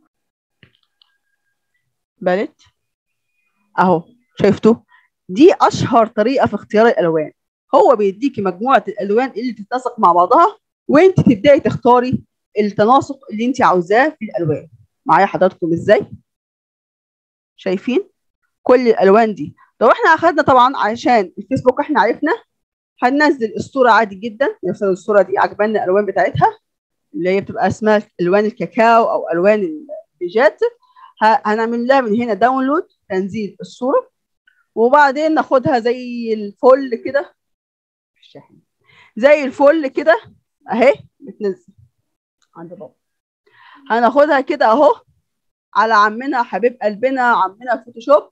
باليت اهو شايفتوا دي اشهر طريقه في اختيار الالوان هو بيديكي مجموعه الالوان اللي تتناسق مع بعضها وانت تبداي تختاري التناسق اللي انت عاوزاه في الالوان معايا حضراتكم ازاي شايفين كل الالوان دي لو احنا اخدنا طبعا عشان الفيسبوك احنا عرفنا هننزل الصوره عادي جدا مثلا الصوره دي عجباني الالوان بتاعتها اللي هي بتبقى اسمها الوان الكاكاو او الوان البيجات ه- هنعمل لها من هنا داونلود تنزيل الصوره وبعدين ناخدها زي الفل كده الشاحن زي الفل كده اهي بتنزل عند بابا هناخدها كده اهو على عمنا حبيب قلبنا عمنا فوتوشوب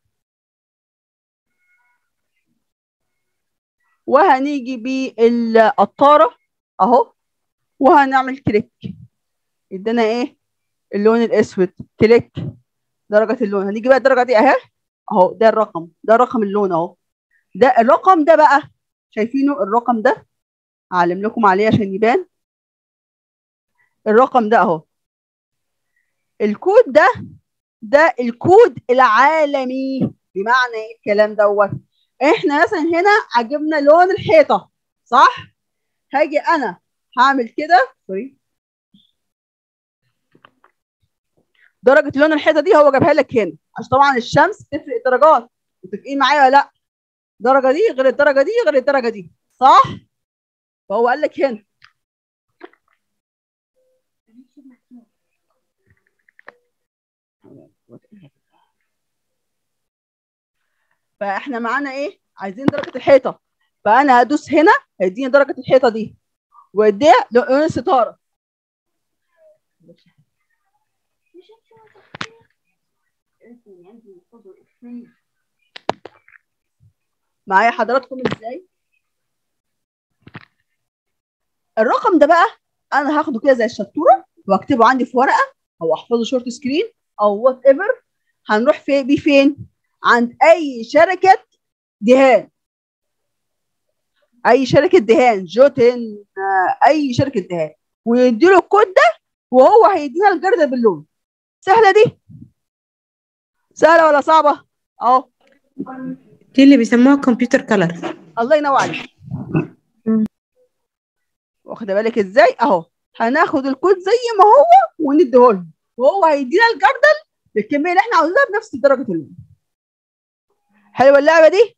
وهنيجي بالقطاره اهو وهنعمل كليك ادانا ايه اللون الاسود كليك درجه اللون هنيجي بقى الدرجه دي اهي اهو ده الرقم ده رقم اللون اهو ده الرقم ده بقى شايفينه الرقم ده هعلم لكم عليه عشان يبان الرقم ده اهو الكود ده ده الكود العالمي بمعنى ايه الكلام دوت احنا مثلا هنا عجبنا لون الحيطه صح هاجي انا هعمل كده سوري درجه لون الحيطه دي هو جابها لك هنا عشان طبعا الشمس تفرق درجات متفقين معايا ولا لا الدرجه دي غير الدرجه دي غير الدرجه دي صح فهو قال لك هنا فاحنا معانا ايه عايزين درجه الحيطه فانا هدوس هنا هيديني درجه الحيطه دي واديها لون الستاره معايا حضراتكم ازاي الرقم ده بقى انا هاخده كده زي الشطوره واكتبه عندي في ورقه او احفظه شورت سكرين او وات ايفر هنروح في بيه فين عند اي شركه دهان اي شركه دهان جوتن آه، اي شركه دهان ويديله الكود ده وهو هيدينا الجرده باللون سهله دي سهله ولا صعبه اهو دي اللي بيسموها كمبيوتر كلر الله ينور عليك واخده بالك ازاي اهو هناخد الكود زي ما هو ونديه له وهو هيدينا الجردل بالكميه اللي احنا عاوزينها بنفس درجه اللون حلوه اللعبه دي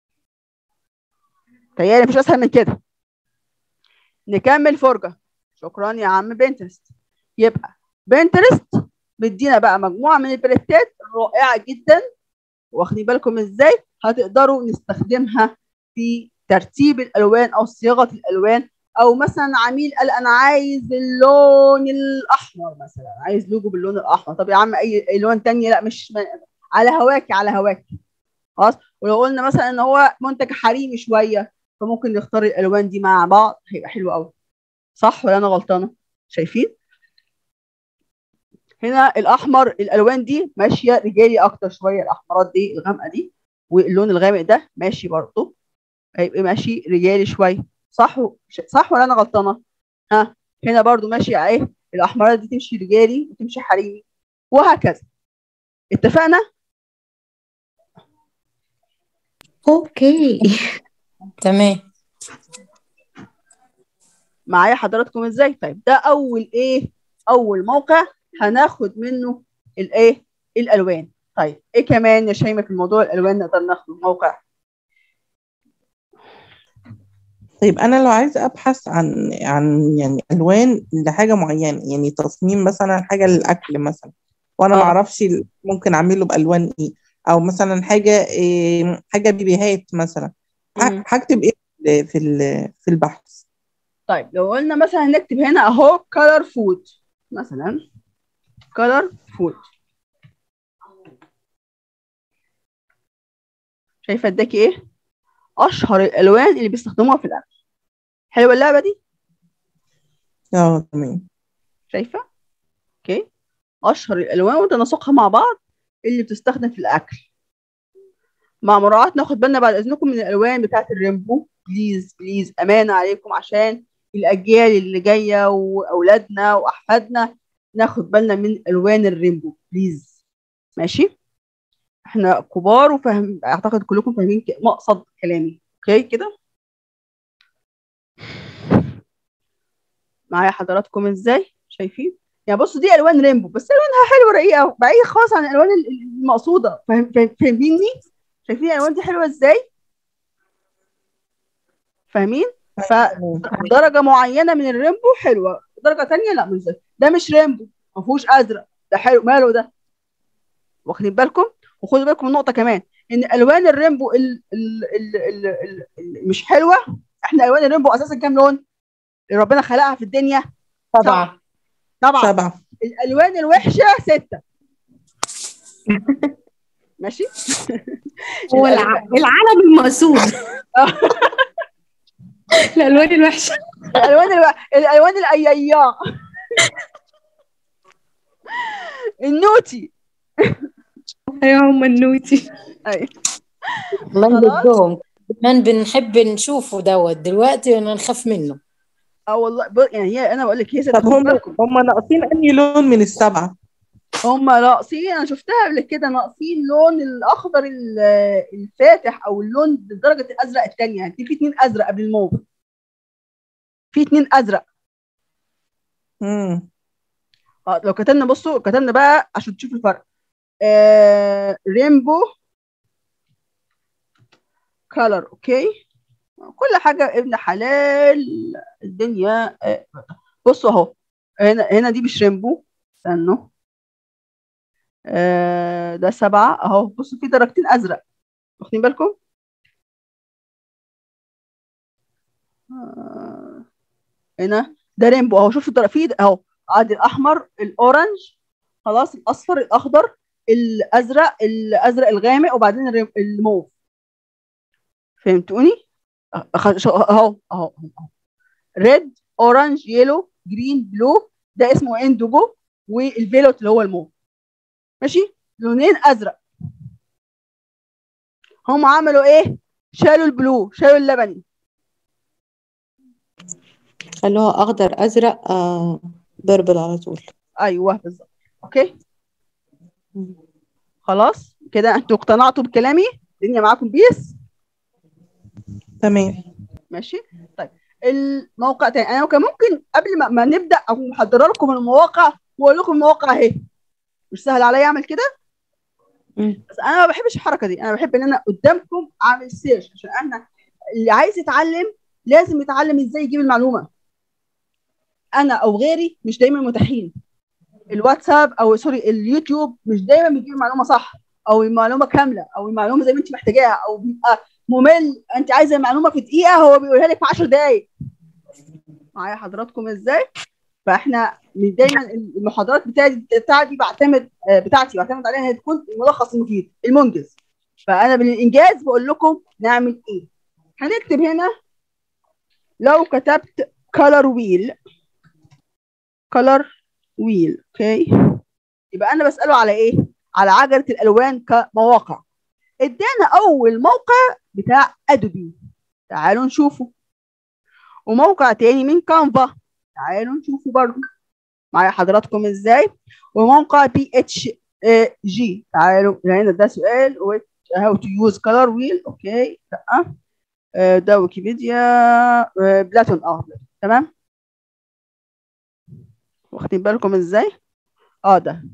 تهيألي مفيش اسهل من كده نكمل فرجه شكرا يا عم بنترست يبقى بنترست بيدينا بقى مجموعه من البلتات رائعه جدا واخدين بالكم ازاي هتقدروا نستخدمها في ترتيب الالوان او صياغه الالوان او مثلا عميل قال انا عايز اللون الاحمر مثلا عايز لوجو باللون الاحمر طب يا عم اي أي لون تاني لا مش م- على هواكي على هواكي خلاص ولو قلنا مثلا ان هو منتج حريمي شويه فممكن نختار الالوان دي مع بعض هيبقى حلو قوي صح ولا انا غلطانه شايفين هنا الاحمر الالوان دي ماشيه رجالي اكتر شويه الاحمرات دي الغامقه دي واللون الغامق ده ماشي برضه هيبقى ماشي رجالي شويه صح و... صح ولا انا غلطانه ها هنا برضو ماشي اهي الاحمرات دي تمشي رجالي وتمشي حريمي وهكذا اتفقنا اوكي تمام معايا حضراتكم ازاي طيب ده اول ايه اول موقع هناخد منه الايه الالوان طيب ايه كمان يا شيماء في موضوع الالوان نقدر ناخده موقع طيب انا لو عايزه ابحث عن عن يعني الوان لحاجه معينه يعني تصميم مثلا حاجه للاكل مثلا وانا ما آه. اعرفش ال- ممكن اعمله بالوان ايه او مثلا حاجه إيه حاجه بيبيهات مثلا ه- مم. هكتب ايه في ال- في البحث طيب لو قلنا مثلا نكتب هنا اهو color food مثلا color food شايفه اداكي ايه اشهر الالوان اللي بيستخدموها في الاكل حلوه اللعبه دي اه تمام شايفه اوكي اشهر الالوان وتناسقها مع بعض اللي بتستخدم في الاكل مع مراعاة ناخد بالنا بعد اذنكم من الالوان بتاعه الريمبو بليز بليز امانه عليكم عشان الاجيال اللي جايه واولادنا واحفادنا ناخد بالنا من الوان الريمبو بليز ماشي احنا كبار وفاهم اعتقد كلكم فاهمين ك- مقصد كلامي اوكي كده معايا حضراتكم ازاي شايفين يعني بصوا دي الوان ريمبو بس الوانها حلوه رقيقه بعيد خالص عن الالوان ال- ال- المقصوده فاهم فاهم- فاهميني شايفين الالوان دي حلوه ازاي فاهمين فدرجه معينه من الريمبو حلوه درجه تانية لا مش زي ده مش ريمبو ما فيهوش ازرق ده حلو ماله ده واخدين بالكم وخدوا بالكم من نقطه كمان ان الوان الريمبو ال ال ال ال ال ال مش حلوه احنا الوان الرينبو اساسا كام لون اللي ربنا خلقها في الدنيا طبعا طبعا سبعة الالوان الوحشه سته ماشي هو الع... العالم المقصود الالوان الوحشه الالوان الو... الالوان الايايا النوتي ايوه هم النوتي ايوه من خلاص. ضدهم كمان بنحب نشوفه دوت دلوقتي وانا نخاف منه اه والله ب... يعني هي انا بقول لك هي ست طب هم بالكم. هم ناقصين انهي لون من السبعة هم ناقصين انا شفتها قبل كده ناقصين لون الاخضر ال- الفاتح او اللون بدرجه الازرق الثانيه يعني في اتنين ازرق قبل الموف في اتنين ازرق امم اه لو كتبنا بصوا كتبنا بقى عشان تشوفوا الفرق آه رينبو كولر اوكي كل حاجه ابن حلال الدنيا آه بصوا اهو هنا هنا دي مش رينبو استنوا آه ده سبعة اهو بصوا في درجتين ازرق واخدين بالكم آه هنا ده رينبو اهو شوفوا الدرجة في اهو عادي الاحمر الاورنج خلاص الاصفر الاخضر الازرق الازرق الغامق وبعدين الريم- الموف فهمتوني أخ- شو- اهو اهو ريد اورنج يلو جرين بلو ده اسمه اندوجو والفيلوت اللي هو الموف ماشي لونين ازرق هم عملوا ايه شالوا البلو شالوا اللبني خلوها اخضر ازرق آه بربل على طول ايوه بالظبط اوكي خلاص كده انتوا اقتنعتوا بكلامي الدنيا معاكم بيس تمام ماشي طيب الموقع تاني انا كان ممكن قبل ما, ما نبدا او محضره لكم المواقع واقول لكم المواقع اهي مش سهل عليا اعمل كده مم. بس انا ما بحبش الحركه دي انا بحب ان انا قدامكم اعمل سيرش عشان انا اللي عايز يتعلم لازم يتعلم ازاي يجيب المعلومه انا او غيري مش دايما متاحين الواتساب او سوري اليوتيوب مش دايما بيجيب المعلومه صح او المعلومه كامله او المعلومه زي ما انت محتاجاها او بيبقى ممل انت عايزه المعلومه في دقيقه هو بيقولها لك في 10 دقائق معايا حضراتكم ازاي فاحنا مش دايما المحاضرات بتاعتي بتاعتي بعتمد آه، بتاعتي بعتمد عليها انها تكون الملخص المفيد المنجز فانا بالانجاز بقول لكم نعمل ايه هنكتب هنا لو كتبت color wheel color wheel اوكي يبقى انا بساله على ايه على عجله الالوان كمواقع ادانا اول موقع بتاع ادوبي تعالوا نشوفه وموقع تاني من كانفا تعالوا نشوفه برضه معايا حضراتكم ازاي وموقع بي اتش جي تعالوا هنا ده سؤال هاو تو يوز كلر ويل اوكي لا آه، ده ويكيبيديا آه، بلاتون اه بلاتون. تمام واخدين بالكم ازاي اه ده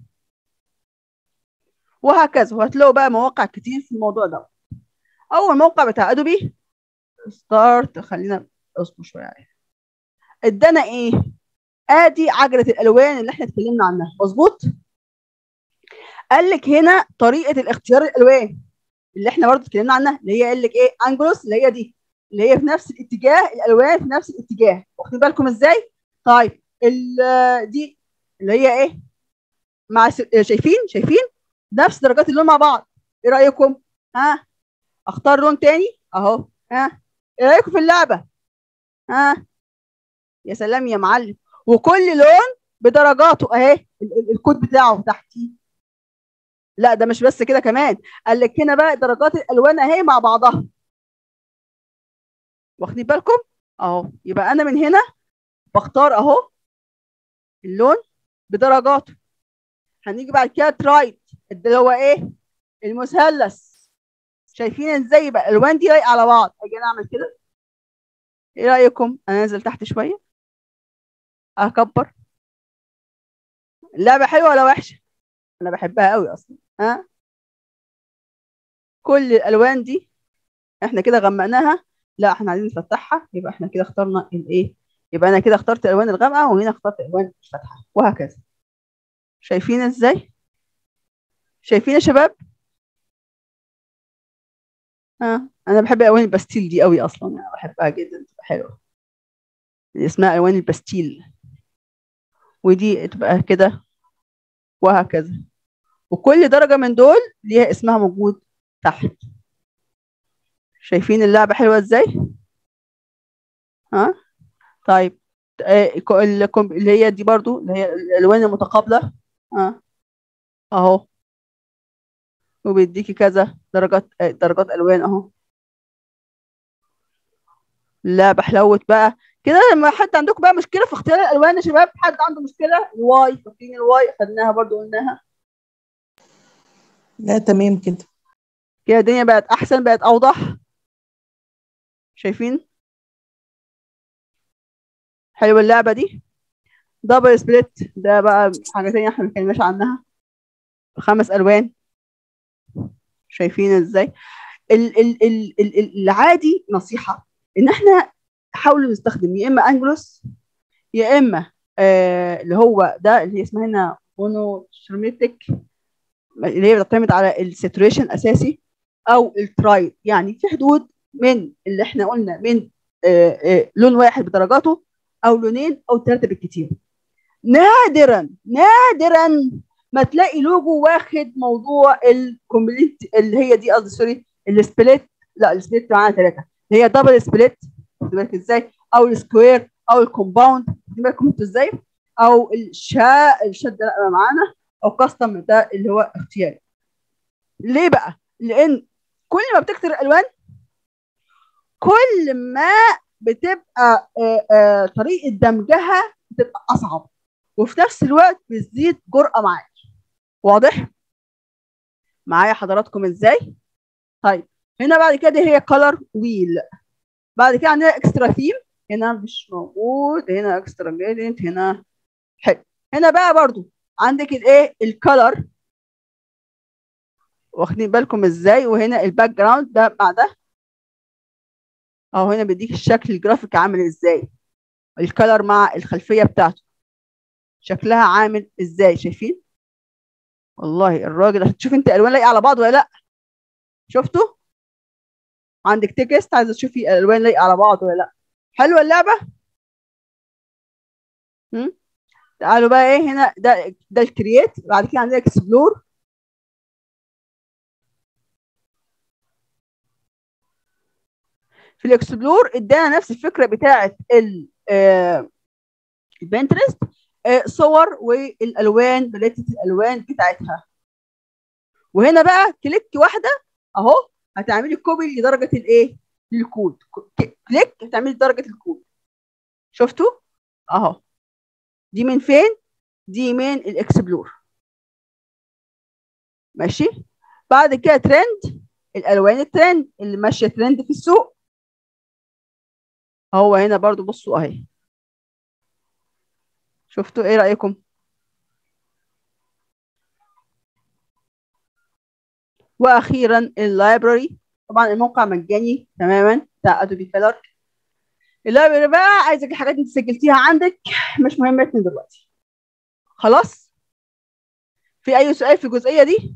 وهكذا وهتلاقوا بقى مواقع كتير في الموضوع ده اول موقع بتاع ادوبي ستارت خلينا اصبر شويه عليه ادانا ايه ادي عجله الالوان اللي احنا اتكلمنا عنها مظبوط قال لك هنا طريقه الاختيار الالوان اللي احنا برضه اتكلمنا عنها اللي هي قال لك ايه انجلوس اللي هي دي اللي هي في نفس الاتجاه الالوان في نفس الاتجاه واخدين بالكم ازاي طيب ال- دي اللي هي ايه مع س- شايفين شايفين نفس درجات اللون مع بعض ايه رايكم ها اختار لون تاني اهو ها ايه رايكم في اللعبه ها يا سلام يا معلم وكل لون بدرجاته اهي ال- ال- الكود بتاعه تحتيه لا ده مش بس كده كمان قال لك هنا بقى درجات الالوان اهي مع بعضها واخدين بالكم اهو يبقى انا من هنا بختار اهو اللون بدرجاته هنيجي بعد كده ترايت اللي هو ايه المثلث شايفين ازاي يبقى الالوان دي لايقه على بعض اجي انا اعمل كده ايه رايكم انا انزل تحت شويه اكبر اللعبه حلوه ولا وحشه انا بحبها قوي اصلا ها كل الالوان دي احنا كده غمقناها لا احنا عايزين نفتحها يبقى احنا كده اخترنا الايه يبقى انا كده اخترت الالوان الغامقه وهنا اخترت الالوان مش فاتحه وهكذا شايفين ازاي شايفين يا شباب ها انا بحب الوان الباستيل دي قوي اصلا يعني بحبها جدا تبقى حلوه اللي اسمها الوان الباستيل ودي تبقى كده وهكذا وكل درجه من دول ليها اسمها موجود تحت شايفين اللعبه حلوه ازاي ها طيب آه، كو- الكم- اللي هي دي برضو اللي هي الالوان المتقابله ها اهو وبيديكي كذا درجات آه، درجات الوان اهو اللعبه حلوت بقى كده لما حد عندكم بقى مشكله في اختيار الالوان يا شباب حد عنده مشكله الواي فاكرين الواي خدناها برضو قلناها لا تمام كده كده الدنيا بقت احسن بقت اوضح شايفين حلوه اللعبه دي دبل سبليت ده بقى حاجه تانية احنا ما اتكلمناش عنها خمس الوان شايفين ازاي ال ال ال ال ال- العادي نصيحه ان احنا حاولوا نستخدم يا اما انجلوس يا اما آه اللي هو ده اللي هي اسمها هنا مونوشرميتك اللي هي بتعتمد على الساتوريشن اساسي او الترايد يعني في حدود من اللي احنا قلنا من آه آه لون واحد بدرجاته او لونين او ثلاثه بالكتير نادرا نادرا ما تلاقي لوجو واخد موضوع الكومبليت اللي هي دي قصدي سوري السبليت لا السبليت معانا ثلاثه اللي هي دبل سبليت خد بالك ازاي او السكوير او الكومباوند خد بالكم انتوا ازاي او الشا الشد لا معانا او كاستم ده اللي هو اختياري ليه بقى؟ لان كل ما بتكتر الالوان كل ما بتبقى آه، آه، طريقه دمجها بتبقى اصعب وفي نفس الوقت بتزيد جرأة معاك واضح معايا حضراتكم ازاي طيب هنا بعد كده هي color wheel بعد كده عندنا اكسترا ثيم هنا مش موجود هنا اكسترا جريدينت هنا حلو هنا بقى برضو عندك الايه الكالر واخدين بالكم ازاي وهنا الباك جراوند ده مع ده اهو هنا بيديك الشكل الجرافيك عامل ازاي الكالر مع الخلفيه بتاعته شكلها عامل ازاي شايفين والله الراجل عشان تشوف انت الوان لايقه على بعض ولا لا شفتوا عندك تكست عايزه تشوفي الالوان لايقه على بعض ولا لا حلوه اللعبه هم؟ تعالوا بقى ايه هنا ده ده الكرييت بعد كده عندنا اكسبلور في الاكسبلور ادانا نفس الفكره بتاعه ال آه، البنترست آه، صور والالوان بلاتة الالوان بتاعتها وهنا بقى كليك واحده اهو هتعملي كوبي لدرجه الايه للكود ك- كليك هتعملي درجه الكود شفتوا اهو دي من فين دي من الاكسبلور ماشي بعد كده ترند الالوان الترند اللي ماشيه ترند في السوق هو هنا برضو بصوا اهي شفتوا ايه رايكم واخيرا اللايبراري طبعا الموقع مجاني تماما بتاع ادوبي كلر اللايبراري بقى عايزك الحاجات اللي انت سجلتيها عندك مش مهمتني دلوقتي خلاص في اي سؤال في الجزئيه دي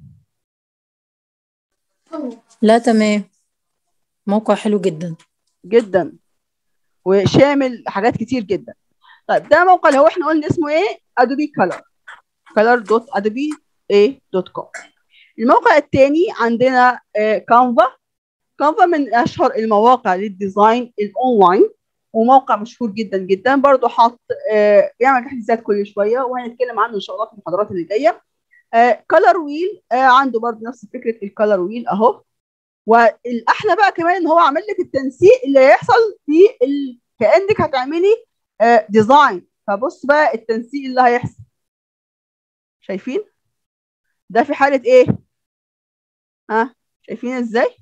لا تمام موقع حلو جدا جدا وشامل حاجات كتير جدا طيب ده موقع اللي هو احنا قلنا اسمه ايه ادوبي كلر كلر دوت ادوبي ايه دوت كوم الموقع الثاني عندنا كانفا كانفا من اشهر المواقع للديزاين الاونلاين وموقع مشهور جدا جدا برضه حاط آه، بيعمل تحديثات كل شويه وهنتكلم عنه ان شاء الله في المحاضرات اللي جايه كلر ويل عنده برضه نفس فكره الكلر ويل اهو والاحلى بقى كمان ان هو عامل لك التنسيق اللي هيحصل في ال... كانك هتعملي آه، ديزاين فبص بقى التنسيق اللي هيحصل شايفين ده في حاله ايه ها شايفين ازاي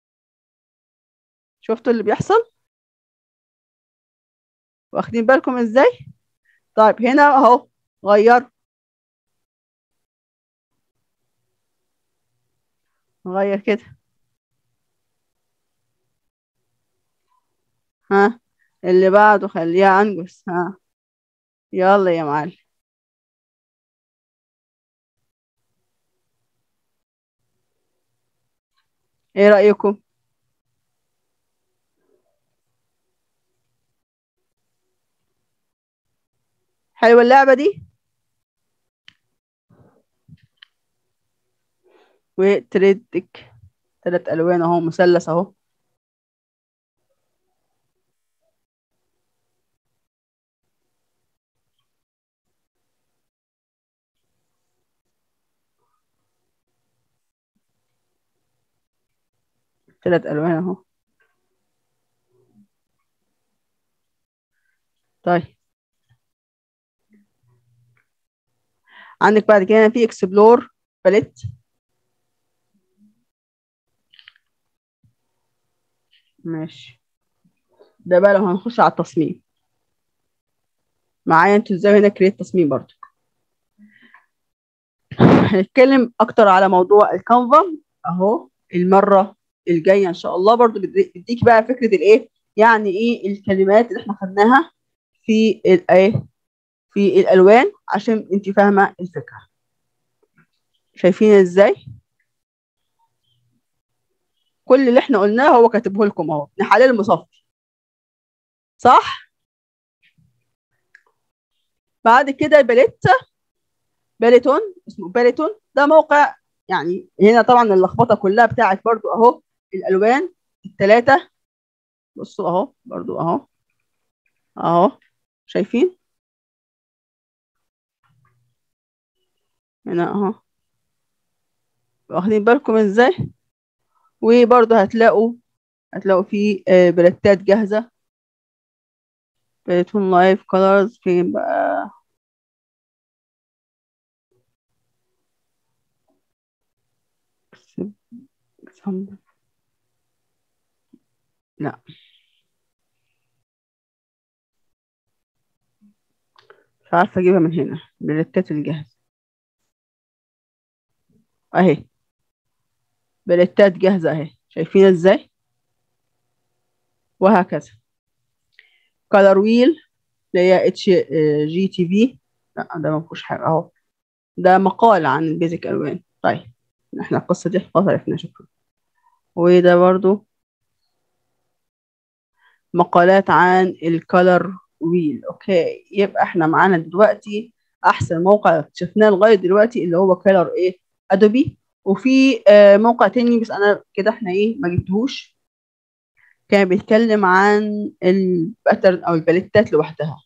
شفتوا اللي بيحصل واخدين بالكم ازاي طيب هنا اهو غير غير كده ها اللي بعده خليها انجز ها يلا يا معلم ايه رأيكم حلوه اللعبه دي وتريدك ثلاث الوان اهو مثلث اهو ثلاث الوان اهو طيب عندك بعد كده في اكسبلور باليت ماشي ده بقى لو هنخش على التصميم معايا انتوا ازاي هنا كريت تصميم برضو هنتكلم اكتر على موضوع الكانفا اهو المره الجايه ان شاء الله برضو بديك بقى فكره الايه يعني ايه الكلمات اللي احنا خدناها في الايه في الالوان عشان انت فاهمه الفكره شايفين ازاي كل اللي احنا قلناه هو كاتبه لكم اهو ابن حلال مصفي صح بعد كده الباليتا باليتون اسمه باليتون ده موقع يعني هنا طبعا اللخبطه كلها بتاعت برضو اهو الالوان الثلاثه بصوا اهو برضو اهو اهو شايفين هنا اهو واخدين بالكم ازاي وبرضو هتلاقوا هتلاقوا في بلتات جاهزة بلتون لايف كولرز فين بقى لا مش عارفة اجيبها من هنا بلتات الجاهزة اهي بلتات جاهزة اهي شايفين ازاي وهكذا كولر ويل اللي هي اتش جي تي في لا ده ما فيهوش حاجة اهو ده مقال عن البيزك الوان طيب احنا القصة دي خلاص عرفنا شكرا وده برضو مقالات عن الكولر ويل اوكي يبقى احنا معانا دلوقتي احسن موقع اكتشفناه لغايه دلوقتي اللي هو كولر ايه ادوبي وفي آه موقع تاني بس انا كده احنا ايه ما جبتهوش كان بيتكلم عن الباترن او الباليتات لوحدها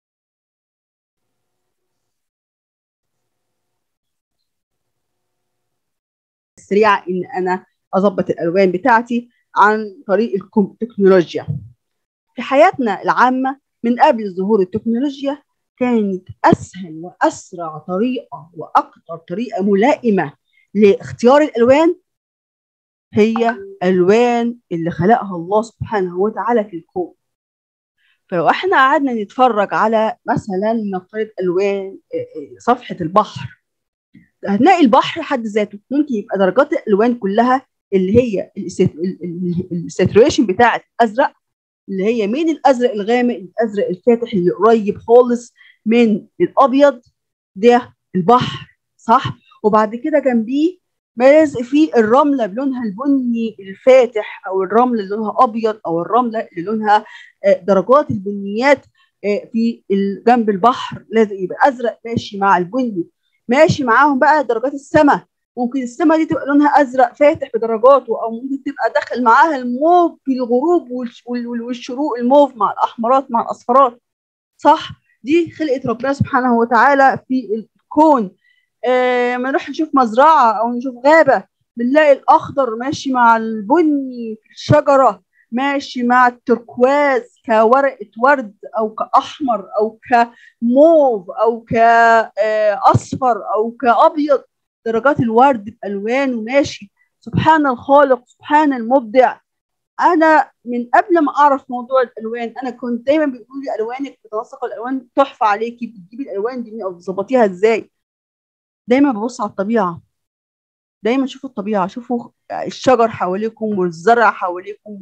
سريعه ان انا اظبط الالوان بتاعتي عن طريق التكنولوجيا في حياتنا العامه من قبل ظهور التكنولوجيا كانت اسهل واسرع طريقه واكثر طريقه ملائمه لاختيار الالوان هي الوان اللي خلقها الله سبحانه وتعالى في الكون فلو احنا قعدنا نتفرج على مثلا نفترض الوان صفحه البحر هتلاقي البحر حد ذاته ممكن يبقى درجات الالوان كلها اللي هي الساتوريشن بتاعه الازرق اللي هي من الازرق الغامق الازرق الفاتح اللي قريب خالص من الابيض ده البحر صح وبعد كده جنبيه لازق فيه الرمله بلونها البني الفاتح او الرمله اللي لونها ابيض او الرمله اللي لونها درجات البنيات في جنب البحر لازق يبقى ازرق ماشي مع البني ماشي معاهم بقى درجات السماء ممكن السماء دي تبقى لونها ازرق فاتح بدرجاته او ممكن تبقى داخل معاها الموف في الغروب والشروق الموف مع الاحمرات مع الاصفرات صح دي خلقه ربنا سبحانه وتعالى في الكون آه ما نروح نشوف مزرعه او نشوف غابه بنلاقي الاخضر ماشي مع البني في الشجره ماشي مع التركواز كورقه ورد او كاحمر او كموف او كاصفر او كابيض درجات الورد بالوانه ماشي سبحان الخالق سبحان المبدع انا من قبل ما اعرف موضوع الالوان انا كنت دايما بيقولوا لي الوانك بتنسق الالوان تحفه عليكي بتجيبي الالوان دي او بتظبطيها ازاي دايما ببص على الطبيعه دايما شوفوا الطبيعه شوفوا الشجر حواليكم والزرع حواليكم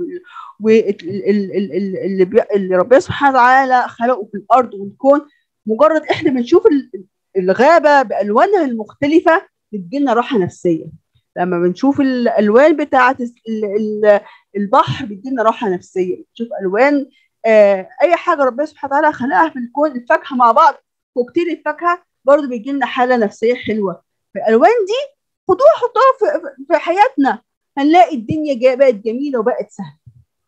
واللي اللي ربنا سبحانه وتعالى خلقه في الارض والكون مجرد احنا بنشوف الغابه بالوانها المختلفه بتجيلنا راحه نفسيه لما بنشوف الالوان بتاعه البحر بتجيلنا راحه نفسيه بنشوف الوان آه اي حاجه ربنا سبحانه وتعالى خلقها في الكون الفاكهه مع بعض كوكتيل الفاكهه برضو بيجي لنا حاله نفسيه حلوه فالالوان دي خدوها حطوها في, في حياتنا هنلاقي الدنيا جا- بقت جميله وبقت سهله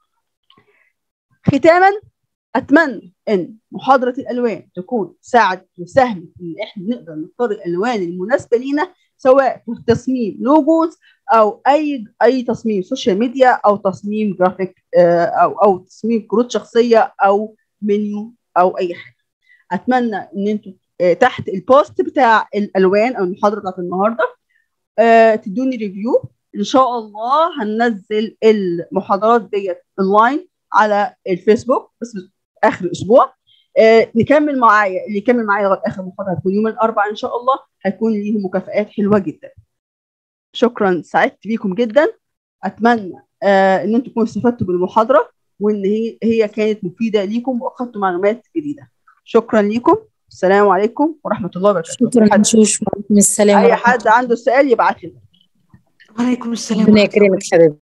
ختاما اتمنى ان محاضره الالوان تكون ساعدت وساهمت ان احنا نقدر نختار الالوان المناسبه لينا سواء في تصميم لوجوز او اي اي تصميم سوشيال ميديا او تصميم جرافيك آه، او او تصميم كروت شخصيه او منيو او اي حاجه اتمنى ان انتوا آه، تحت البوست بتاع الالوان او المحاضره بتاعت النهارده آه، تدوني ريفيو ان شاء الله هننزل المحاضرات ديت اونلاين على الفيسبوك بس اخر الاسبوع آه، نكمل معايا اللي يكمل معايا لغايه اخر المحاضره هتكون يوم الاربعاء ان شاء الله هيكون ليهم مكافآت حلوه جدا شكرا سعدت بيكم جدا اتمنى آه ان انتم تكونوا استفدتوا بالمحاضره وان هي هي كانت مفيده ليكم واخدتوا معلومات جديده شكرا ليكم السلام عليكم ورحمه الله وبركاته شكرا حد- شوش وعليكم السلام اي ورحمة حد عنده سؤال يبعت لي وعليكم السلام ربنا ورحمة الله يكرمك حبيبي